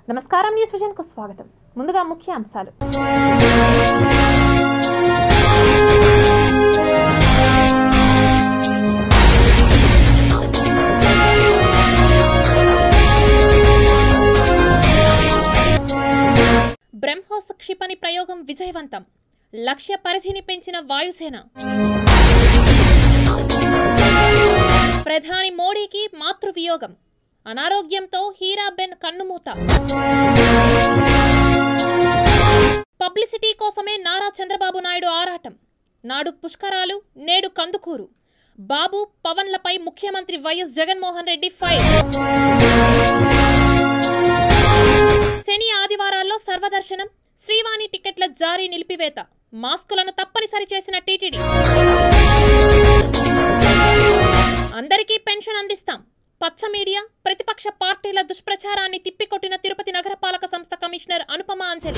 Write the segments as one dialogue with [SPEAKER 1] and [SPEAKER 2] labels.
[SPEAKER 1] నమస్కారం news vision కు స్వాగతం ముందుగా ముఖ్య అంశాలు
[SPEAKER 2] బ్రహ్మోస్ క్షిపణి ప్రయోగం విజయవంతం లక్ష్య పరిధిని పెంచిన వాయుసేన ప్రధాని మోడీకి మాతృవియోగం అనారోగ్యంతో హీరాబెన్ కన్నుమూత పబ్లిసిటీ కోసమే నారా చంద్రబాబు నాయుడు ఆరాటం నాడు పుష్కరాలు నేడు కందుకూరు బాబు పవన్లపై ముఖ్యమంత్రి వైఎస్ జగన్మోహన్ రెడ్డి ఫైర్ శని ఆదివారాల్లో సర్వదర్శనం శ్రీవాణి టికెట్ల జారీ నిలిపివేత మాస్కులను తప్పనిసరి చేసిన టీటీడీ అందరికీ పెన్షన్ అందిస్తాం పచ్చ మీడియా ప్రతిపక్ష పార్టీల దుష్ప్రచారాన్ని తిప్పికొట్టిన తిరుపతి నగరపాలక సంస్థ కమిషనర్ అనుపమ అంజలి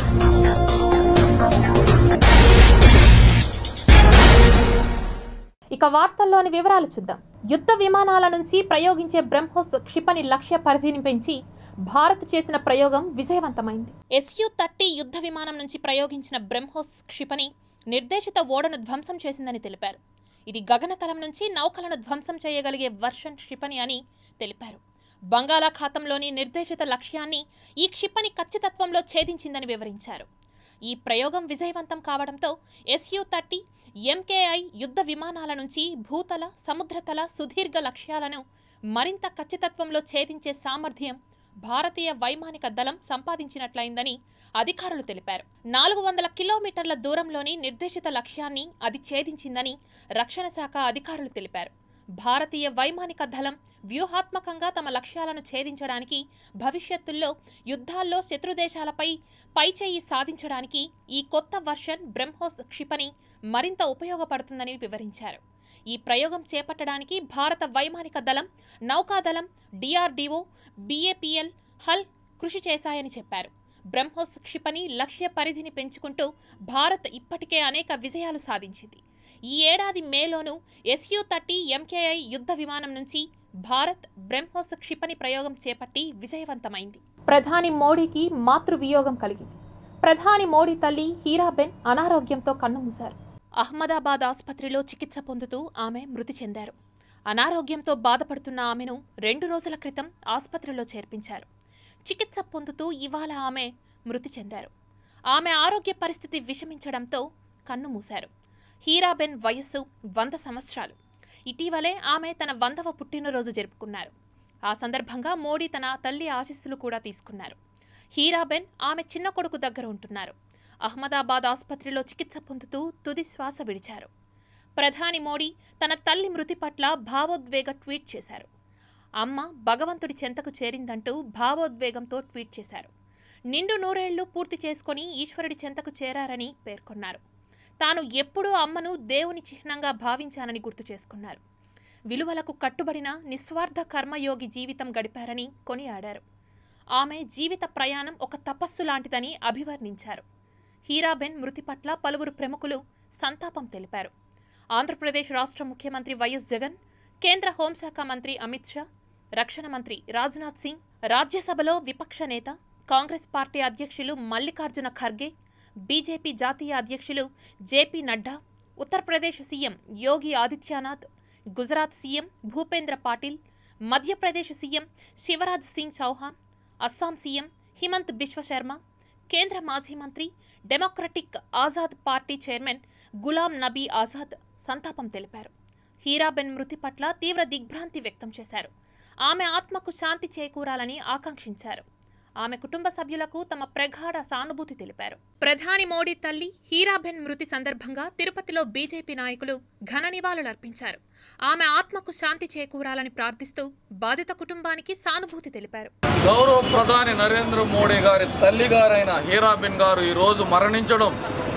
[SPEAKER 1] ఇక వార్తల్లోని వివరాలు చూద్దాం యుద్ధ విమానాల నుంచి ప్రయోగించే బ్రహ్మోస్ క్షిపణి లక్ష్య పరిధిని పెంచి భారత్ చేసిన ప్రయోగం విజయవంతమైంది
[SPEAKER 2] ఎస్యు థర్టీ యుద్ధ విమానం నుంచి ప్రయోగించిన బ్రహ్మోస్ క్షిపణి నిర్దేశిత ఓడను ధ్వంసం చేసిందని తెలిపారు ఇది గగనతలం నుంచి నౌకలను ధ్వంసం చేయగలిగే వర్షన్ క్షిపణి అని తెలిపారు బంగాళాఖాతంలోని నిర్దేశిత లక్ష్యాన్ని ఈ క్షిపణి ఖచ్చితత్వంలో ఛేదించిందని వివరించారు ఈ ప్రయోగం విజయవంతం కావడంతో ఎస్యు థర్టీ ఎంకేఐ యుద్ధ విమానాల నుంచి భూతల సముద్రతల సుదీర్ఘ లక్ష్యాలను మరింత ఖచ్చితత్వంలో ఛేదించే సామర్థ్యం భారతీయ వైమానిక దళం సంపాదించినట్లయిందని అధికారులు తెలిపారు నాలుగు వందల కిలోమీటర్ల దూరంలోని నిర్దేశిత లక్ష్యాన్ని అది ఛేదించిందని రక్షణ శాఖ అధికారులు తెలిపారు భారతీయ వైమానిక దళం వ్యూహాత్మకంగా తమ లక్ష్యాలను ఛేదించడానికి భవిష్యత్తులో యుద్ధాల్లో శత్రుదేశాలపై పైచేయి సాధించడానికి ఈ కొత్త వర్షన్ బ్రహ్మోస్ క్షిపణి మరింత ఉపయోగపడుతుందని వివరించారు ఈ ప్రయోగం చేపట్టడానికి భారత వైమానిక దళం నౌకాదళం డిఆర్డీఓ బీఏపీఎల్ హల్ కృషి చేశాయని చెప్పారు బ్రహ్మోస్ క్షిపణి లక్ష్య పరిధిని పెంచుకుంటూ భారత్ ఇప్పటికే అనేక విజయాలు సాధించింది ఈ ఏడాది మేలోనూ ఎస్యు థర్టీ ఎంకేఐ యుద్ధ విమానం నుంచి భారత్ బ్రహ్మోస్ క్షిపణి ప్రయోగం చేపట్టి విజయవంతమైంది
[SPEAKER 1] ప్రధాని మోడీకి మాతృవియోగం కలిగింది ప్రధాని మోడీ తల్లి హీరాబెన్ అనారోగ్యంతో కన్నుమూశారు
[SPEAKER 2] అహ్మదాబాద్ ఆసుపత్రిలో చికిత్స పొందుతూ ఆమె మృతి చెందారు అనారోగ్యంతో బాధపడుతున్న ఆమెను రెండు రోజుల క్రితం ఆసుపత్రిలో చేర్పించారు చికిత్స పొందుతూ ఇవాళ ఆమె మృతి చెందారు ఆమె ఆరోగ్య పరిస్థితి విషమించడంతో కన్ను మూశారు హీరాబెన్ వయస్సు వంద సంవత్సరాలు ఇటీవలే ఆమె తన వందవ పుట్టినరోజు జరుపుకున్నారు ఆ సందర్భంగా మోడీ తన తల్లి ఆశీస్సులు కూడా తీసుకున్నారు హీరాబెన్ ఆమె చిన్న కొడుకు దగ్గర ఉంటున్నారు అహ్మదాబాద్ ఆసుపత్రిలో చికిత్స పొందుతూ తుది శ్వాస విడిచారు ప్రధాని మోడీ తన తల్లి మృతి పట్ల భావోద్వేగ ట్వీట్ చేశారు అమ్మ భగవంతుడి చెంతకు చేరిందంటూ భావోద్వేగంతో ట్వీట్ చేశారు నిండు నూరేళ్లు పూర్తి చేసుకొని ఈశ్వరుడి చెంతకు చేరారని పేర్కొన్నారు తాను ఎప్పుడూ అమ్మను దేవుని చిహ్నంగా భావించానని గుర్తు చేసుకున్నారు విలువలకు కట్టుబడిన నిస్వార్థ కర్మయోగి జీవితం గడిపారని కొనియాడారు ఆమె జీవిత ప్రయాణం ఒక తపస్సు లాంటిదని అభివర్ణించారు హీరాబెన్ మృతి పట్ల పలువురు ప్రముఖులు సంతాపం తెలిపారు ఆంధ్రప్రదేశ్ రాష్ట్ర ముఖ్యమంత్రి వైఎస్ జగన్ కేంద్ర హోంశాఖ మంత్రి అమిత్ షా రక్షణ మంత్రి రాజ్నాథ్ సింగ్ రాజ్యసభలో విపక్ష నేత కాంగ్రెస్ పార్టీ అధ్యక్షులు మల్లికార్జున ఖర్గే బీజేపీ జాతీయ అధ్యక్షులు JP Nadda Uttar Pradesh CM Yogi Adityanath Gujarat CM Bhupendra Patil Madhya Pradesh CM Shivraj Singh Chouhan Assam CM Himant Biswa Sarma కేంద్ర మాజీ మంత్రి democratic Azad party chairman Ghulam Nabi Azad సంతాపం తెలిపారు హీరాబెన్ మృతి పట్ల తీవ్ర దిగ్భ్రాంతి వ్యక్తం చేశారు ఆమె ఆత్మకు శాంతి చేకూరాలని ఆకాంక్షించారు ఆమె కుటుంబ సభ్యులకు తమ ప్రగాఢ సానుభూతి తెలిపారు ప్రధాని మోడీ తల్లి హీరాబెన్ మృతి సందర్భంగా తిరుపతిలో బీజేపీ నాయకులు ఘన నివాళులర్పించారు ఆమె ఆత్మకు శాంతి చేకూరాలని ప్రార్థిస్తూ బాధిత కుటుంబానికి సానుభూతి తెలిపారు
[SPEAKER 3] గౌరవ ప్రధాని నరేంద్ర మోడీ గారి తల్లి గారైన హీరాబిన్ గారు ఈరోజు మరణించడం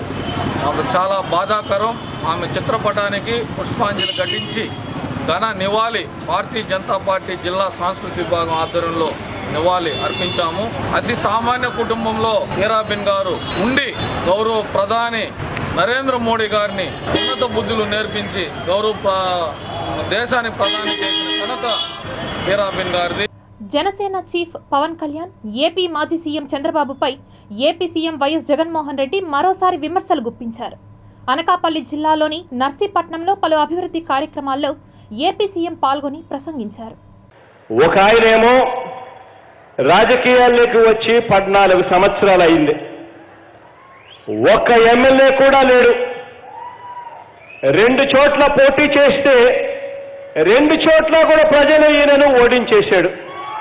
[SPEAKER 3] నాకు చాలా బాధాకరం ఆమె చిత్రపటానికి పుష్పాంజలి ఘటించి ఘన నివాళి భారతీయ జనతా పార్టీ జిల్లా సాంస్కృతిక విభాగం ఆధ్వర్యంలో నివాళి అర్పించాము అతి సామాన్య కుటుంబంలో హీరాబిన్ గారు ఉండి గౌరవ ప్రధాని నరేంద్ర మోడీ గారిని ఉన్నత బుద్ధులు నేర్పించి గౌరవ ప్ర- దేశానికి ప్రధాని చేసిన ఘనత హీరాబిన్ గారిది
[SPEAKER 1] జనసేన చీఫ్ పవన్ కళ్యాణ్ ఏపీ మాజీ సీఎం చంద్రబాబుపై AP CM YS Jaganmohan Reddy మరోసారి విమర్శలు గుప్పించారు అనకాపల్లి జిల్లాలోని నర్సీపట్నంలో పలు అభివృద్ధి కార్యక్రమాల్లో ఏపీ సీఎం పాల్గొని ప్రసంగించారు
[SPEAKER 4] ఒక ఆయనేమో రాజకీయాల్లోకి వచ్చి పద్నాలుగు సంవత్సరాలు అయింది ఒక్క ఎమ్మెల్యే కూడా లేడు రెండు చోట్ల పోటీ చేస్తే రెండు చోట్ల కూడా ప్రజలు ఈయనను ఓడించేశాడు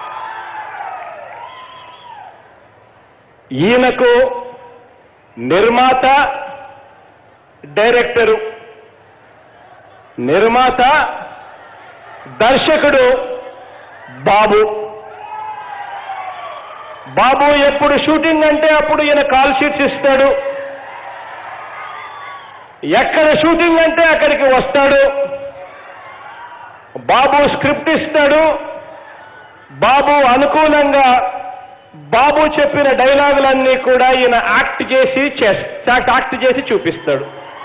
[SPEAKER 4] ఈయనకు నిర్మాత డైరెక్టరు నిర్మాత దర్శకుడు బాబు బాబు ఎప్పుడు షూటింగ్ అంటే అప్పుడు ఈయన కాల్ షీట్స్ ఇస్తాడు ఎక్కడ షూటింగ్ అంటే అక్కడికి వస్తాడు బాబు స్క్రిప్ట్ ఇస్తాడు బాబు అనుకూలంగా బాబు చెప్పిన డైలాగులన్నీ కూడా ఈయన యాక్ట్ చేసి చేస్తా యాక్ట్ చేసి చూపిస్తాడు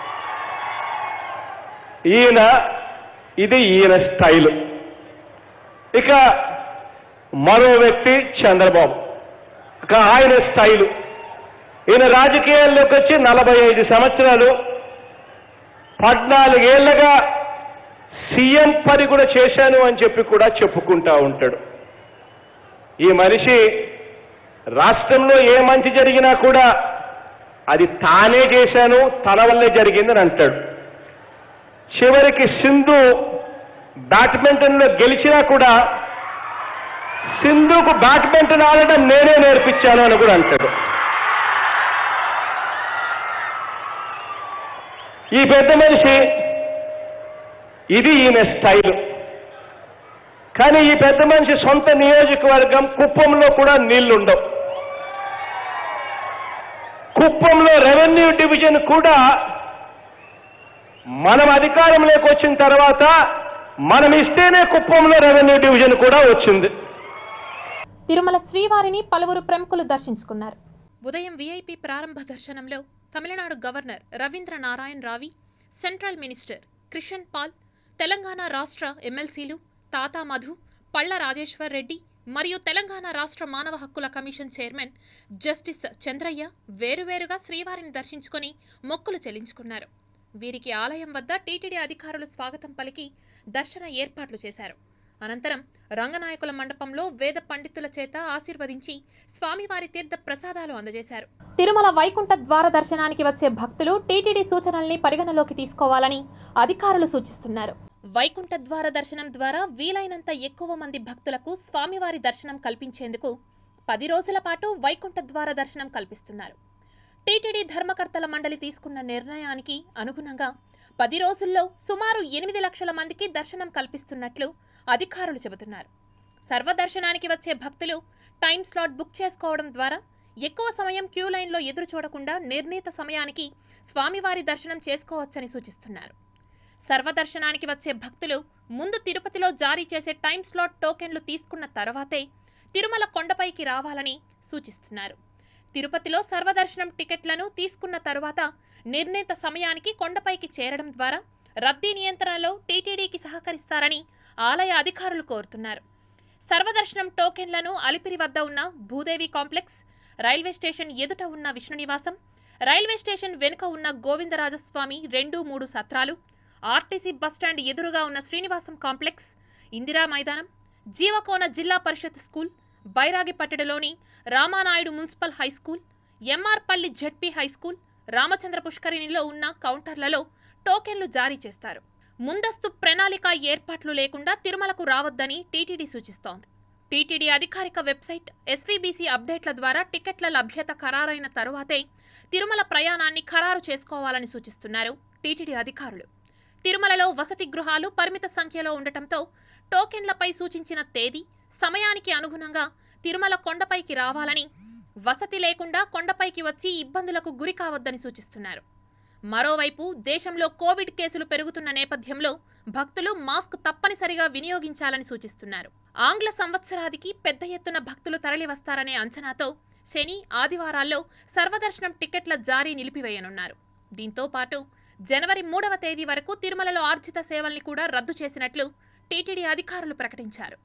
[SPEAKER 4] ఈయన ఇది ఈయన స్టైల్ ఇక మరో వ్యక్తి చంద్రబాబు ఇక ఆయన స్టైలు ఈయన రాజకీయాల్లోకి వచ్చి నలభై ఐదు సంవత్సరాలు పద్నాలుగేళ్లగా సీఎం పని కూడా చేశాను అని చెప్పి కూడా చెప్పుకుంటా ఉంటాడు ఈ మనిషి రాష్ట్రంలో ఏ మంచి జరిగినా కూడా అది తానే చేశాను తన వల్లే జరిగిందని అంటాడు చివరికి సింధు బ్యాడ్మింటన్లో గెలిచినా కూడా సింధుకు బ్యాడ్మింటన్ ఆడటం నేనే నేర్పించాను అని కూడా అంటాడు ఈ పెద్ద మనిషి ఇది ఈయన స్టైల్ కానీ ఈ పెద్ద మనిషి సొంత నియోజకవర్గం కుప్పంలో కూడా నీళ్లుండవు కుప్పంలో రెవెన్యూ డివిజన్ కూడా మనం అధికారంలోకి వచ్చిన తర్వాత మనం ఇస్తేనే కుప్పంలో రెవెన్యూ డివిజన్ కూడా వచ్చింది
[SPEAKER 1] తిరుమల శ్రీవారిని పలువురు ప్రముఖులు దర్శించుకున్నారు
[SPEAKER 2] ఉదయం వీఐపీ ప్రారంభ దర్శనంలో Tamil Nadu governor Ravindra Narayan Ravi central minister Krishan Pal Telangana రాష్ట్ర ఎమ్మెల్సీలు తాతా మధు పళ్ల రాజేశ్వర్ రెడ్డి మరియు తెలంగాణ రాష్ట్ర మానవ హక్కుల కమిషన్ చైర్మన్ జస్టిస్ చంద్రయ్య వేరువేరుగా శ్రీవారిని దర్శించుకొని మొక్కులు చెల్లించుకున్నారు వీరికి ఆలయం వద్ద టీటీడీ అధికారులు స్వాగతం పలికి దర్శన ఏర్పాట్లు చేశారు అనంతరం రంగనాయకుల మండపంలో వేద పండితుల చేత ఆశీర్వదించి స్వామివారి తీర్థ ప్రసాదాలు అందజేశారు
[SPEAKER 1] తిరుమల వైకుంఠ ద్వార దర్శనానికి వచ్చే భక్తులు టీటీడీ సూచనల్ని పరిగణలోకి తీసుకోవాలని అధికారులు సూచిస్తున్నారు
[SPEAKER 2] వైకుంఠ ద్వార దర్శనం ద్వారా వీలైనంత ఎక్కువ మంది భక్తులకు స్వామివారి దర్శనం కల్పించేందుకు పది రోజుల పాటు వైకుంఠ ద్వార దర్శనం కల్పిస్తున్నారు టీటీడీ ధర్మకర్తల మండలి తీసుకున్న నిర్ణయానికి అనుగుణంగా పది రోజుల్లో సుమారు ఎనిమిది లక్షల మందికి దర్శనం కల్పిస్తున్నట్లు అధికారులు చెబుతున్నారు సర్వదర్శనానికి వచ్చే భక్తులు టైం స్లాట్ బుక్ చేసుకోవడం ద్వారా ఎక్కువ సమయం క్యూ లైన్లో ఎదురు చూడకుండా నిర్ణీత సమయానికి స్వామివారి దర్శనం చేసుకోవచ్చని సూచిస్తున్నారు సర్వదర్శనానికి వచ్చే భక్తులు ముందు తిరుపతిలో జారీ చేసే టైం స్లాట్ టోకెన్లు తీసుకున్న తర్వాతే తిరుమల కొండపైకి రావాలని సూచిస్తున్నారు తిరుపతిలో సర్వదర్శనం టికెట్లను తీసుకున్న తరువాత నిర్ణీత సమయానికి కొండపైకి చేరడం ద్వారా రద్దీ నియంత్రణలో టీటీడీకి సహకరిస్తారని ఆలయ అధికారులు కోరుతున్నారు సర్వదర్శనం టోకెన్లను అలిపిరి వద్ద ఉన్న భూదేవి కాంప్లెక్స్ రైల్వే స్టేషన్ ఎదుట ఉన్న విష్ణునివాసం రైల్వే స్టేషన్ వెనుక ఉన్న గోవిందరాజస్వామి రెండు మూడు సత్రాలు ఆర్టీసీ బస్టాండ్ ఎదురుగా ఉన్న శ్రీనివాసం కాంప్లెక్స్ ఇందిరా మైదానం జీవకోన జిల్లా పరిషత్ స్కూల్ బైరాగిపట్టెడలోని Ramanaidu municipal high school MR Palli ZP high school Ramachandra పుష్కరిణిలో ఉన్న కౌంటర్లలో టోకెన్లు జారీ చేస్తారు ముందస్తు ప్రణాళిక ఏర్పాట్లు లేకుండా తిరుమలకు రావద్దని టీటీడీ సూచిస్తోంది టీటీడీ అధికారిక వెబ్సైట్ ఎస్వీబీసీ అప్డేట్ల ద్వారా టికెట్ల లభ్యత ఖరారైన తరువాతే తిరుమల ప్రయాణాన్ని ఖరారు చేసుకోవాలని సూచిస్తున్నారు టీటీడీ అధికారులు తిరుమలలో వసతి గృహాలు పరిమిత సంఖ్యలో ఉండటంతో టోకెన్లపై సూచించిన తేదీ సమయానికి అనుగుణంగా తిరుమల కొండపైకి రావాలని వసతి లేకుండా కొండపైకి వచ్చి ఇబ్బందులకు గురి కావద్దని సూచిస్తున్నారు మరోవైపు దేశంలో కోవిడ్ కేసులు పెరుగుతున్న నేపథ్యంలో భక్తులు మాస్క్ తప్పనిసరిగా వినియోగించాలని సూచిస్తున్నారు ఆంగ్ల సంవత్సరాదికి పెద్ద ఎత్తున భక్తులు తరలివస్తారనే అంచనాతో శని ఆదివారాల్లో సర్వదర్శనం టికెట్ల జారీ నిలిపివేయనున్నారు దీంతో పాటు జనవరి మూడవ తేదీ వరకు తిరుమలలో ఆర్జిత సేవల్ని కూడా రద్దు చేసినట్లు టీటీడీ అధికారులు ప్రకటించారు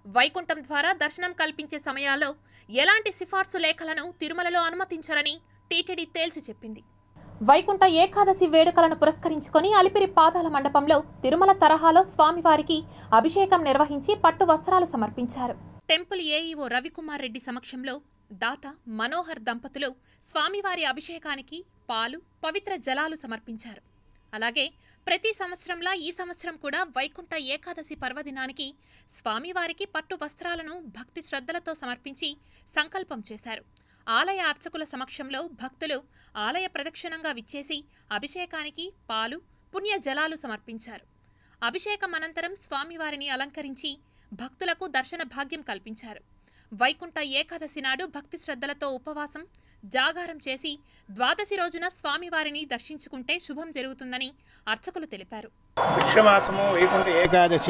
[SPEAKER 2] వైకుంఠం ద్వారా దర్శనం కల్పించే సమయాల్లో ఎలాంటి సిఫార్సు లేఖలను తిరుమలలో అనుమతించరని టీటీడీ తేల్చి చెప్పింది
[SPEAKER 1] వైకుంఠ ఏకాదశి వేడుకలను పురస్కరించుకొని అలిపిరి పాదాల మండపంలో తిరుమల తరహాలో స్వామివారికి అభిషేకం నిర్వహించి పట్టు వస్త్రాలు సమర్పించారు
[SPEAKER 2] టెంపుల్ ఏఈఓ రవికుమార్ రెడ్డి సమక్షంలో దాత మనోహర్ దంపతులు స్వామివారి అభిషేకానికి పాలు పవిత్ర జలాలు సమర్పించారు అలాగే ప్రతి సంవత్సరంలా ఈ సంవత్సరం కూడా వైకుంఠ ఏకాదశి పర్వదినానికి స్వామివారికి పట్టు వస్త్రాలను భక్తి శ్రద్ధలతో సమర్పించి సంకల్పం చేశారు ఆలయ అర్చకుల సమక్షంలో భక్తులు ఆలయ ప్రదక్షిణంగా విచ్చేసి అభిషేకానికి పాలు పుణ్య జలాలు సమర్పించారు అభిషేకం అనంతరం స్వామివారిని అలంకరించి భక్తులకు దర్శన భాగ్యం కల్పించారు వైకుంఠ ఏకాదశి నాడు భక్తి శ్రద్ధలతో ఉపవాసం జాగారం చేసి ద్వాదశి రోజున స్వామివారిని దర్శించుకుంటే శుభం జరుగుతుందని అర్చకులు తెలిపారు
[SPEAKER 5] పుష్యమాసము వైకుంఠ ఏకాదశి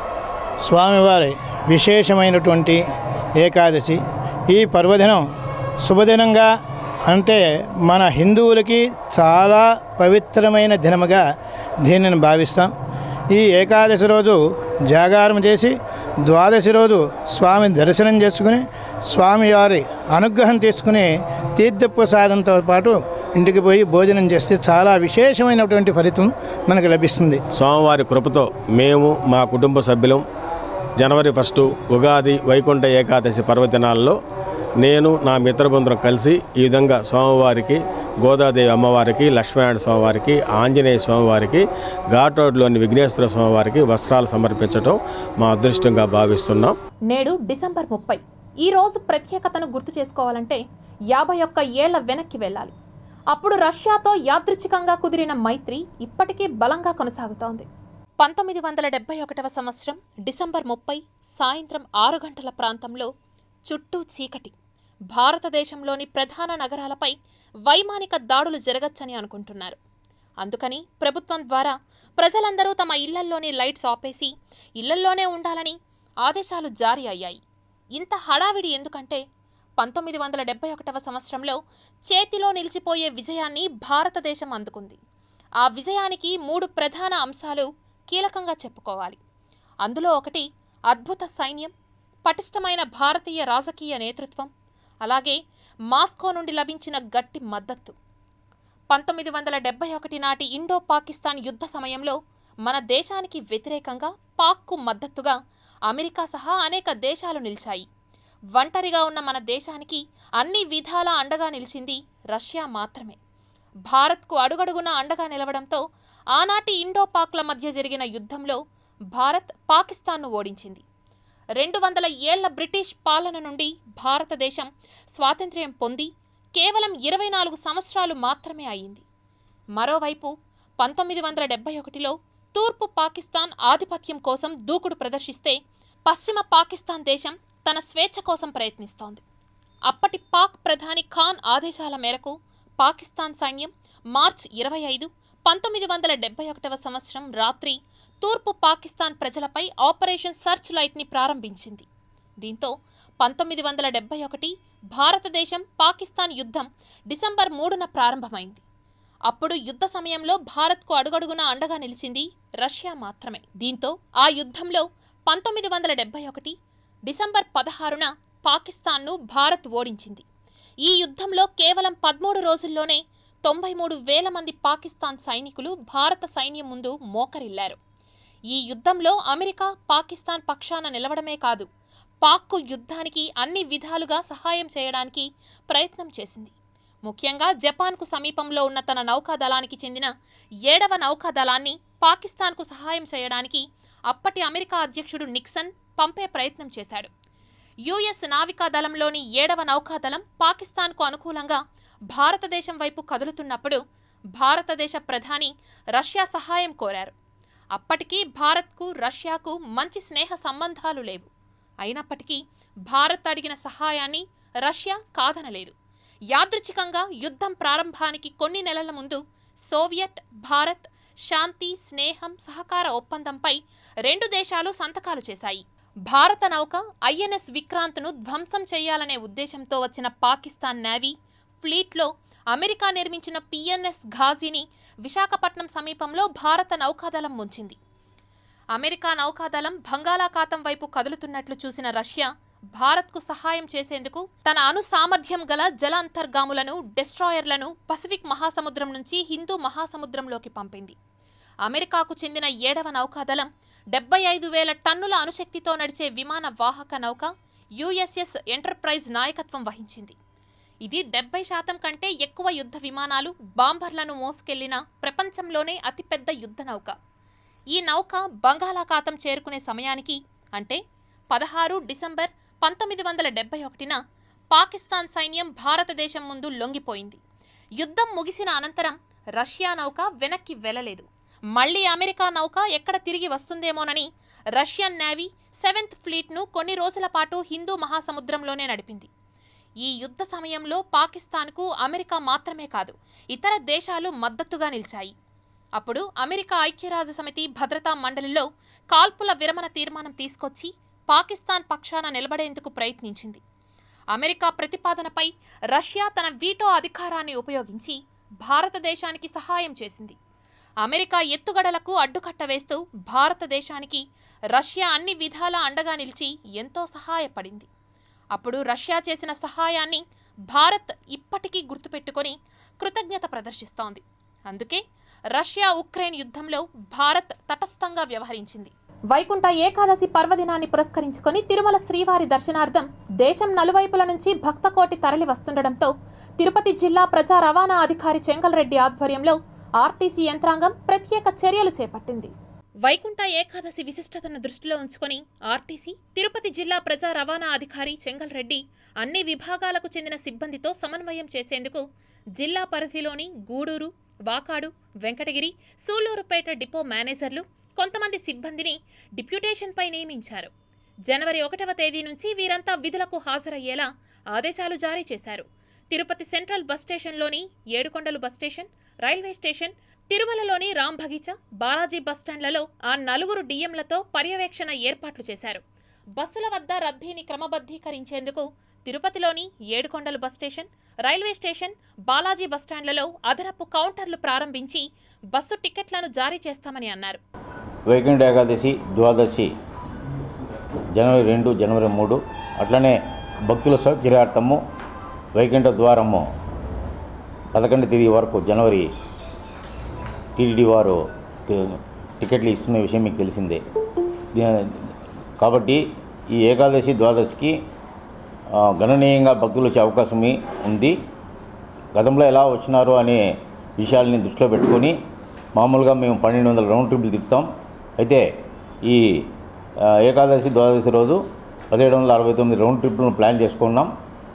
[SPEAKER 5] స్వామివారి విశేషమైనటువంటి ఏకాదశి ఈ పర్వదినం శుభదినంగా అంటే మన హిందువులకి చాలా పవిత్రమైన దినముగా దీనిని భావిస్తాం ఈ ఏకాదశి రోజు జాగారం చేసి ద్వాదశి రోజు స్వామి దర్శనం చేసుకుని స్వామివారి అనుగ్రహం తీసుకుని తీర్థప్రసాదంతో పాటు ఇంటికి పోయి భోజనం చేస్తే చాలా విశేషమైనటువంటి ఫలితం మనకు లభిస్తుంది
[SPEAKER 6] స్వామివారి కృపతో మేము మా కుటుంబ సభ్యులం జనవరి ఫస్టు ఉగాది వైకుంఠ ఏకాదశి పర్వదినాల్లో నేను నా మిత్రబృందరం కలిసి ఈ విధంగా స్వామివారికి గోదాదేవి అమ్మవారికి లక్ష్మీనారాయణ స్వామివారికి ఆంజనేయ స్వామివారికి ఘాట్ రోడ్లోని విఘ్నేశ్వర స్వామివారికి వస్త్రాలు సమర్పించడం మా అదృష్టంగా భావిస్తున్నాం
[SPEAKER 1] నేడు డిసెంబర్ ముప్పై ఈ రోజు ప్రత్యేకతను గుర్తు చేసుకోవాలంటే యాభై ఒక్క ఏళ్ల వెనక్కి వెళ్ళాలి అప్పుడు రష్యాతో యాదృచ్ఛికంగా కుదిరిన మైత్రి ఇప్పటికీ బలంగా కొనసాగుతోంది
[SPEAKER 2] పంతొమ్మిది వందల డెబ్బై ఒకటవ సంవత్సరం డిసెంబర్ ముప్పై సాయంత్రం ఆరు గంటల ప్రాంతంలో చుట్టూ చీకటి భారతదేశంలోని ప్రధాన నగరాలపై వైమానిక దాడులు జరగచ్చని అనుకుంటున్నారు అందుకని ప్రభుత్వం ద్వారా ప్రజలందరూ తమ ఇళ్లల్లోనే లైట్స్ ఆపేసి ఇళ్లల్లోనే ఉండాలని ఆదేశాలు జారీ అయ్యాయి ఇంత హడావిడి ఎందుకంటే పంతొమ్మిది వందల డెబ్బై ఒకటవ సంవత్సరంలో చేతిలో నిలిచిపోయే విజయాన్ని భారతదేశం అందుకుంది ఆ విజయానికి మూడు ప్రధాన అంశాలు కీలకంగా చెప్పుకోవాలి అందులో ఒకటి అద్భుత సైన్యం పటిష్టమైన భారతీయ రాజకీయ నేతృత్వం అలాగే మాస్కో నుండి లభించిన గట్టి మద్దతు పంతొమ్మిది వందల డెబ్బై ఒకటి నాటి ఇండో పాకిస్తాన్ యుద్ధ సమయంలో మన దేశానికి వ్యతిరేకంగా పాక్కు మద్దతుగా అమెరికా సహా అనేక దేశాలు నిలిచాయి ఒంటరిగా ఉన్న మన దేశానికి అన్ని విధాలా అండగా నిలిచింది రష్యా మాత్రమే భారత్కు అడుగడుగునా అండగా నిలవడంతో ఆనాటి ఇండో పాక్ల మధ్య జరిగిన యుద్ధంలో భారత్ పాకిస్తాన్ను ఓడించింది రెండు వందల ఏళ్ల బ్రిటిష్ పాలన నుండి భారతదేశం స్వాతంత్ర్యం పొంది కేవలం ఇరవై నాలుగు సంవత్సరాలు మాత్రమే అయింది మరోవైపు పంతొమ్మిది వందల డెబ్బై ఒకటిలో తూర్పు పాకిస్తాన్ ఆధిపత్యం కోసం దూకుడు ప్రదర్శిస్తే పశ్చిమ పాకిస్తాన్ దేశం తన స్వేచ్ఛ కోసం ప్రయత్నిస్తోంది అప్పటి పాక్ ప్రధాని ఖాన్ ఆదేశాల మేరకు పాకిస్తాన్ సైన్యం మార్చ్ ఇరవై ఐదు పంతొమ్మిది వందల డెబ్బై ఒకటవ సంవత్సరం రాత్రి తూర్పు పాకిస్తాన్ ప్రజలపై ఆపరేషన్ సర్చ్ లైట్ని ప్రారంభించింది దీంతో పంతొమ్మిది వందల డెబ్బై ఒకటి భారతదేశం పాకిస్తాన్ యుద్ధం డిసెంబర్ మూడున ప్రారంభమైంది అప్పుడు యుద్ధ సమయంలో భారత్కు అడుగడుగునా అండగా నిలిచింది రష్యా మాత్రమే దీంతో ఆ యుద్ధంలో పంతొమ్మిది వందల డెబ్బై ఒకటి డిసెంబర్ పదహారున పాకిస్తాన్ను భారత్ ఓడించింది ఈ యుద్ధంలో కేవలం పదమూడు రోజుల్లోనే తొంభై మూడు వేల మంది పాకిస్తాన్ సైనికులు భారత సైన్యం ముందు మోకరిల్లారు ఈ యుద్ధంలో అమెరికా పాకిస్తాన్ పక్షాన నిలవడమే కాదు పాక్కు యుద్ధానికి అన్ని విధాలుగా సహాయం చేయడానికి ప్రయత్నం చేసింది ముఖ్యంగా జపాన్కు సమీపంలో ఉన్న తన నౌకాదళానికి చెందిన ఏడవ నౌకాదళాన్ని పాకిస్తాన్కు సహాయం చేయడానికి అప్పటి అమెరికా అధ్యక్షుడు నిక్సన్ పంపే ప్రయత్నం చేశాడు యుఎస్ నావికా దళంలోని ఏడవ నౌకాదళం పాకిస్తాన్కు అనుకూలంగా భారతదేశం వైపు కదులుతున్నప్పుడు భారతదేశ ప్రధాని రష్యా సహాయం కోరారు అప్పటికీ భారత్కు రష్యాకు మంచి స్నేహ సంబంధాలు లేవు అయినప్పటికీ భారత్ అడిగిన సహాయాన్ని రష్యా కాదనలేదు యాదృచ్ఛికంగా యుద్ధం ప్రారంభానికి కొన్ని నెలల ముందు సోవియట్ భారత్ శాంతి స్నేహం సహకార ఒప్పందంపై రెండు దేశాలు సంతకాలు చేశాయి భారత నౌక ఐఎన్ఎస్ విక్రాంత్ను ధ్వంసం చేయాలనే ఉద్దేశంతో వచ్చిన పాకిస్తాన్ నేవీ ఫ్లీట్లో అమెరికా నిర్మించిన పిఎన్ఎస్ ఘాజీని విశాఖపట్నం సమీపంలో భారత నౌకాదళం ముంచింది అమెరికా నౌకాదళం బంగాళాఖాతం వైపు కదులుతున్నట్లు చూసిన రష్యా భారత్కు సహాయం చేసేందుకు తన అణు సామర్థ్యం గల జల అంతర్గాములను డెస్ట్రాయర్లను పసిఫిక్ మహాసముద్రం నుంచి హిందూ మహాసముద్రంలోకి పంపింది అమెరికాకు చెందిన ఏడవ నౌకాదళం డెబ్బై ఐదు వేల టన్నుల అణుశక్తితో నడిచే విమాన వాహక నౌక యుఎస్ఎస్ ఎంటర్ప్రైజ్ నాయకత్వం వహించింది ఇది డెబ్బై శాతం కంటే ఎక్కువ యుద్ధ విమానాలు బాంబర్లను మోసుకెళ్లిన ప్రపంచంలోనే అతిపెద్ద యుద్ధ నౌక ఈ నౌక బంగాళాఖాతం చేరుకునే సమయానికి అంటే పదహారు డిసెంబర్ పంతొమ్మిది వందల డెబ్బై ఒకటిన పాకిస్తాన్ సైన్యం భారతదేశం ముందు లొంగిపోయింది యుద్ధం ముగిసిన అనంతరం రష్యా నౌక వెనక్కి వెళ్ళలేదు మళ్లీ అమెరికా నౌక ఎక్కడ తిరిగి వస్తుందేమోనని రష్యన్ నేవీ సెవెంత్ ఫ్లీట్ను కొన్ని రోజుల పాటు హిందూ మహాసముద్రంలోనే నడిపింది ఈ యుద్ధ సమయంలో పాకిస్తాన్కు అమెరికా మాత్రమే కాదు ఇతర దేశాలు మద్దతుగా నిలిచాయి అప్పుడు అమెరికా ఐక్యరాజ్య సమితి భద్రతా మండలిలో కాల్పుల విరమణ తీర్మానం తీసుకొచ్చి పాకిస్తాన్ పక్షాన నిలబడేందుకు ప్రయత్నించింది అమెరికా ప్రతిపాదనపై రష్యా తన వీటో అధికారాన్ని ఉపయోగించి భారతదేశానికి సహాయం చేసింది అమెరికా ఎత్తుగడలకు అడ్డుకట్ట వేస్తూ భారతదేశానికి రష్యా అన్ని విధాలా అండగా నిలిచి ఎంతో సహాయపడింది అప్పుడు రష్యా చేసిన సహాయాన్ని భారత్ ఇప్పటికీ గుర్తుపెట్టుకొని కృతజ్ఞత ప్రదర్శిస్తోంది అందుకే రష్యా ఉక్రెయిన్ యుద్ధంలో భారత్ తటస్థంగా వ్యవహరించింది
[SPEAKER 1] వైకుంఠ ఏకాదశి పర్వదినాన్ని పురస్కరించుకొని తిరుమల శ్రీవారి దర్శనార్థం దేశం నలువైపుల నుంచి భక్తకోటి తరలి వస్తుండటంతో తిరుపతి జిల్లా ప్రజా రవాణా అధికారి చెంగల్రెడ్డి ఆధ్వర్యంలో ఆర్టీసీ యంత్రాంగం ప్రత్యేక చర్యలు చేపట్టింది
[SPEAKER 2] వైకుంఠ ఏకాదశి విశిష్టతను దృష్టిలో ఉంచుకొని ఆర్టీసీ తిరుపతి జిల్లా ప్రజా రవాణా అధికారి చెంగల్ రెడ్డి అన్ని విభాగాలకు చెందిన సిబ్బందితో సమన్వయం చేసేందుకు జిల్లా పరిధిలోని గూడూరు వాకాడు వెంకటగిరి సూలూరుపేట డిపో మేనేజర్లు కొంతమంది సిబ్బందిని డిప్యూటేషన్పై నియమించారు జనవరి ఒకటవ తేదీ నుంచి వీరంతా విధులకు హాజరయ్యేలా ఆదేశాలు జారీ చేశారు తిరుపతి సెంట్రల్ బస్ స్టేషన్లోని Edukondalu bus station railway station తిరుమలలోని రామ్ బగీచా బాలాజీ బస్ స్టాండ్లలో ఆ నలుగురు డిఎంలతో పర్యవేక్షణ ఏర్పాట్లు చేశారు బస్సుల వద్ద రద్దీని క్రమబద్ధీకరించేందుకు తిరుపతిలోని Edukondalu bus station railway station Balaji bus స్టాండ్లలో అదనపు కౌంటర్లు ప్రారంభించి బస్సు టికెట్లను జారీ చేస్తామని అన్నారు
[SPEAKER 7] వైకుంఠ ఏకాదశి ద్వాదశి జనవరి రెండు జనవరి మూడు అట్లనే భక్తుల సౌకర్యార్థము వైకుంఠ ద్వారము పదకొండు తేదీ వరకు జనవరి టీటీడీ వారు టి- టికెట్లు ఇస్తున్న విషయం మీకు తెలిసిందే ది- కాబట్టి ఈ ఏకాదశి ద్వాదశికి ఆ, గణనీయంగా భక్తులు వచ్చే అవకాశం ఉంది గతంలో ఎలా వచ్చినారు అనే విషయాల్ని దృష్టిలో పెట్టుకొని మామూలుగా మేము పన్నెండు వందల రౌండ్ ట్రిప్లు తిప్పుతాం అయితే ఈ ఆ, ఏకాదశి ద్వాదశి రోజు పదిహేడు వందల అరవై తొమ్మిది రౌండ్ ట్రిప్లను ప్లాన్ చేసుకున్నాం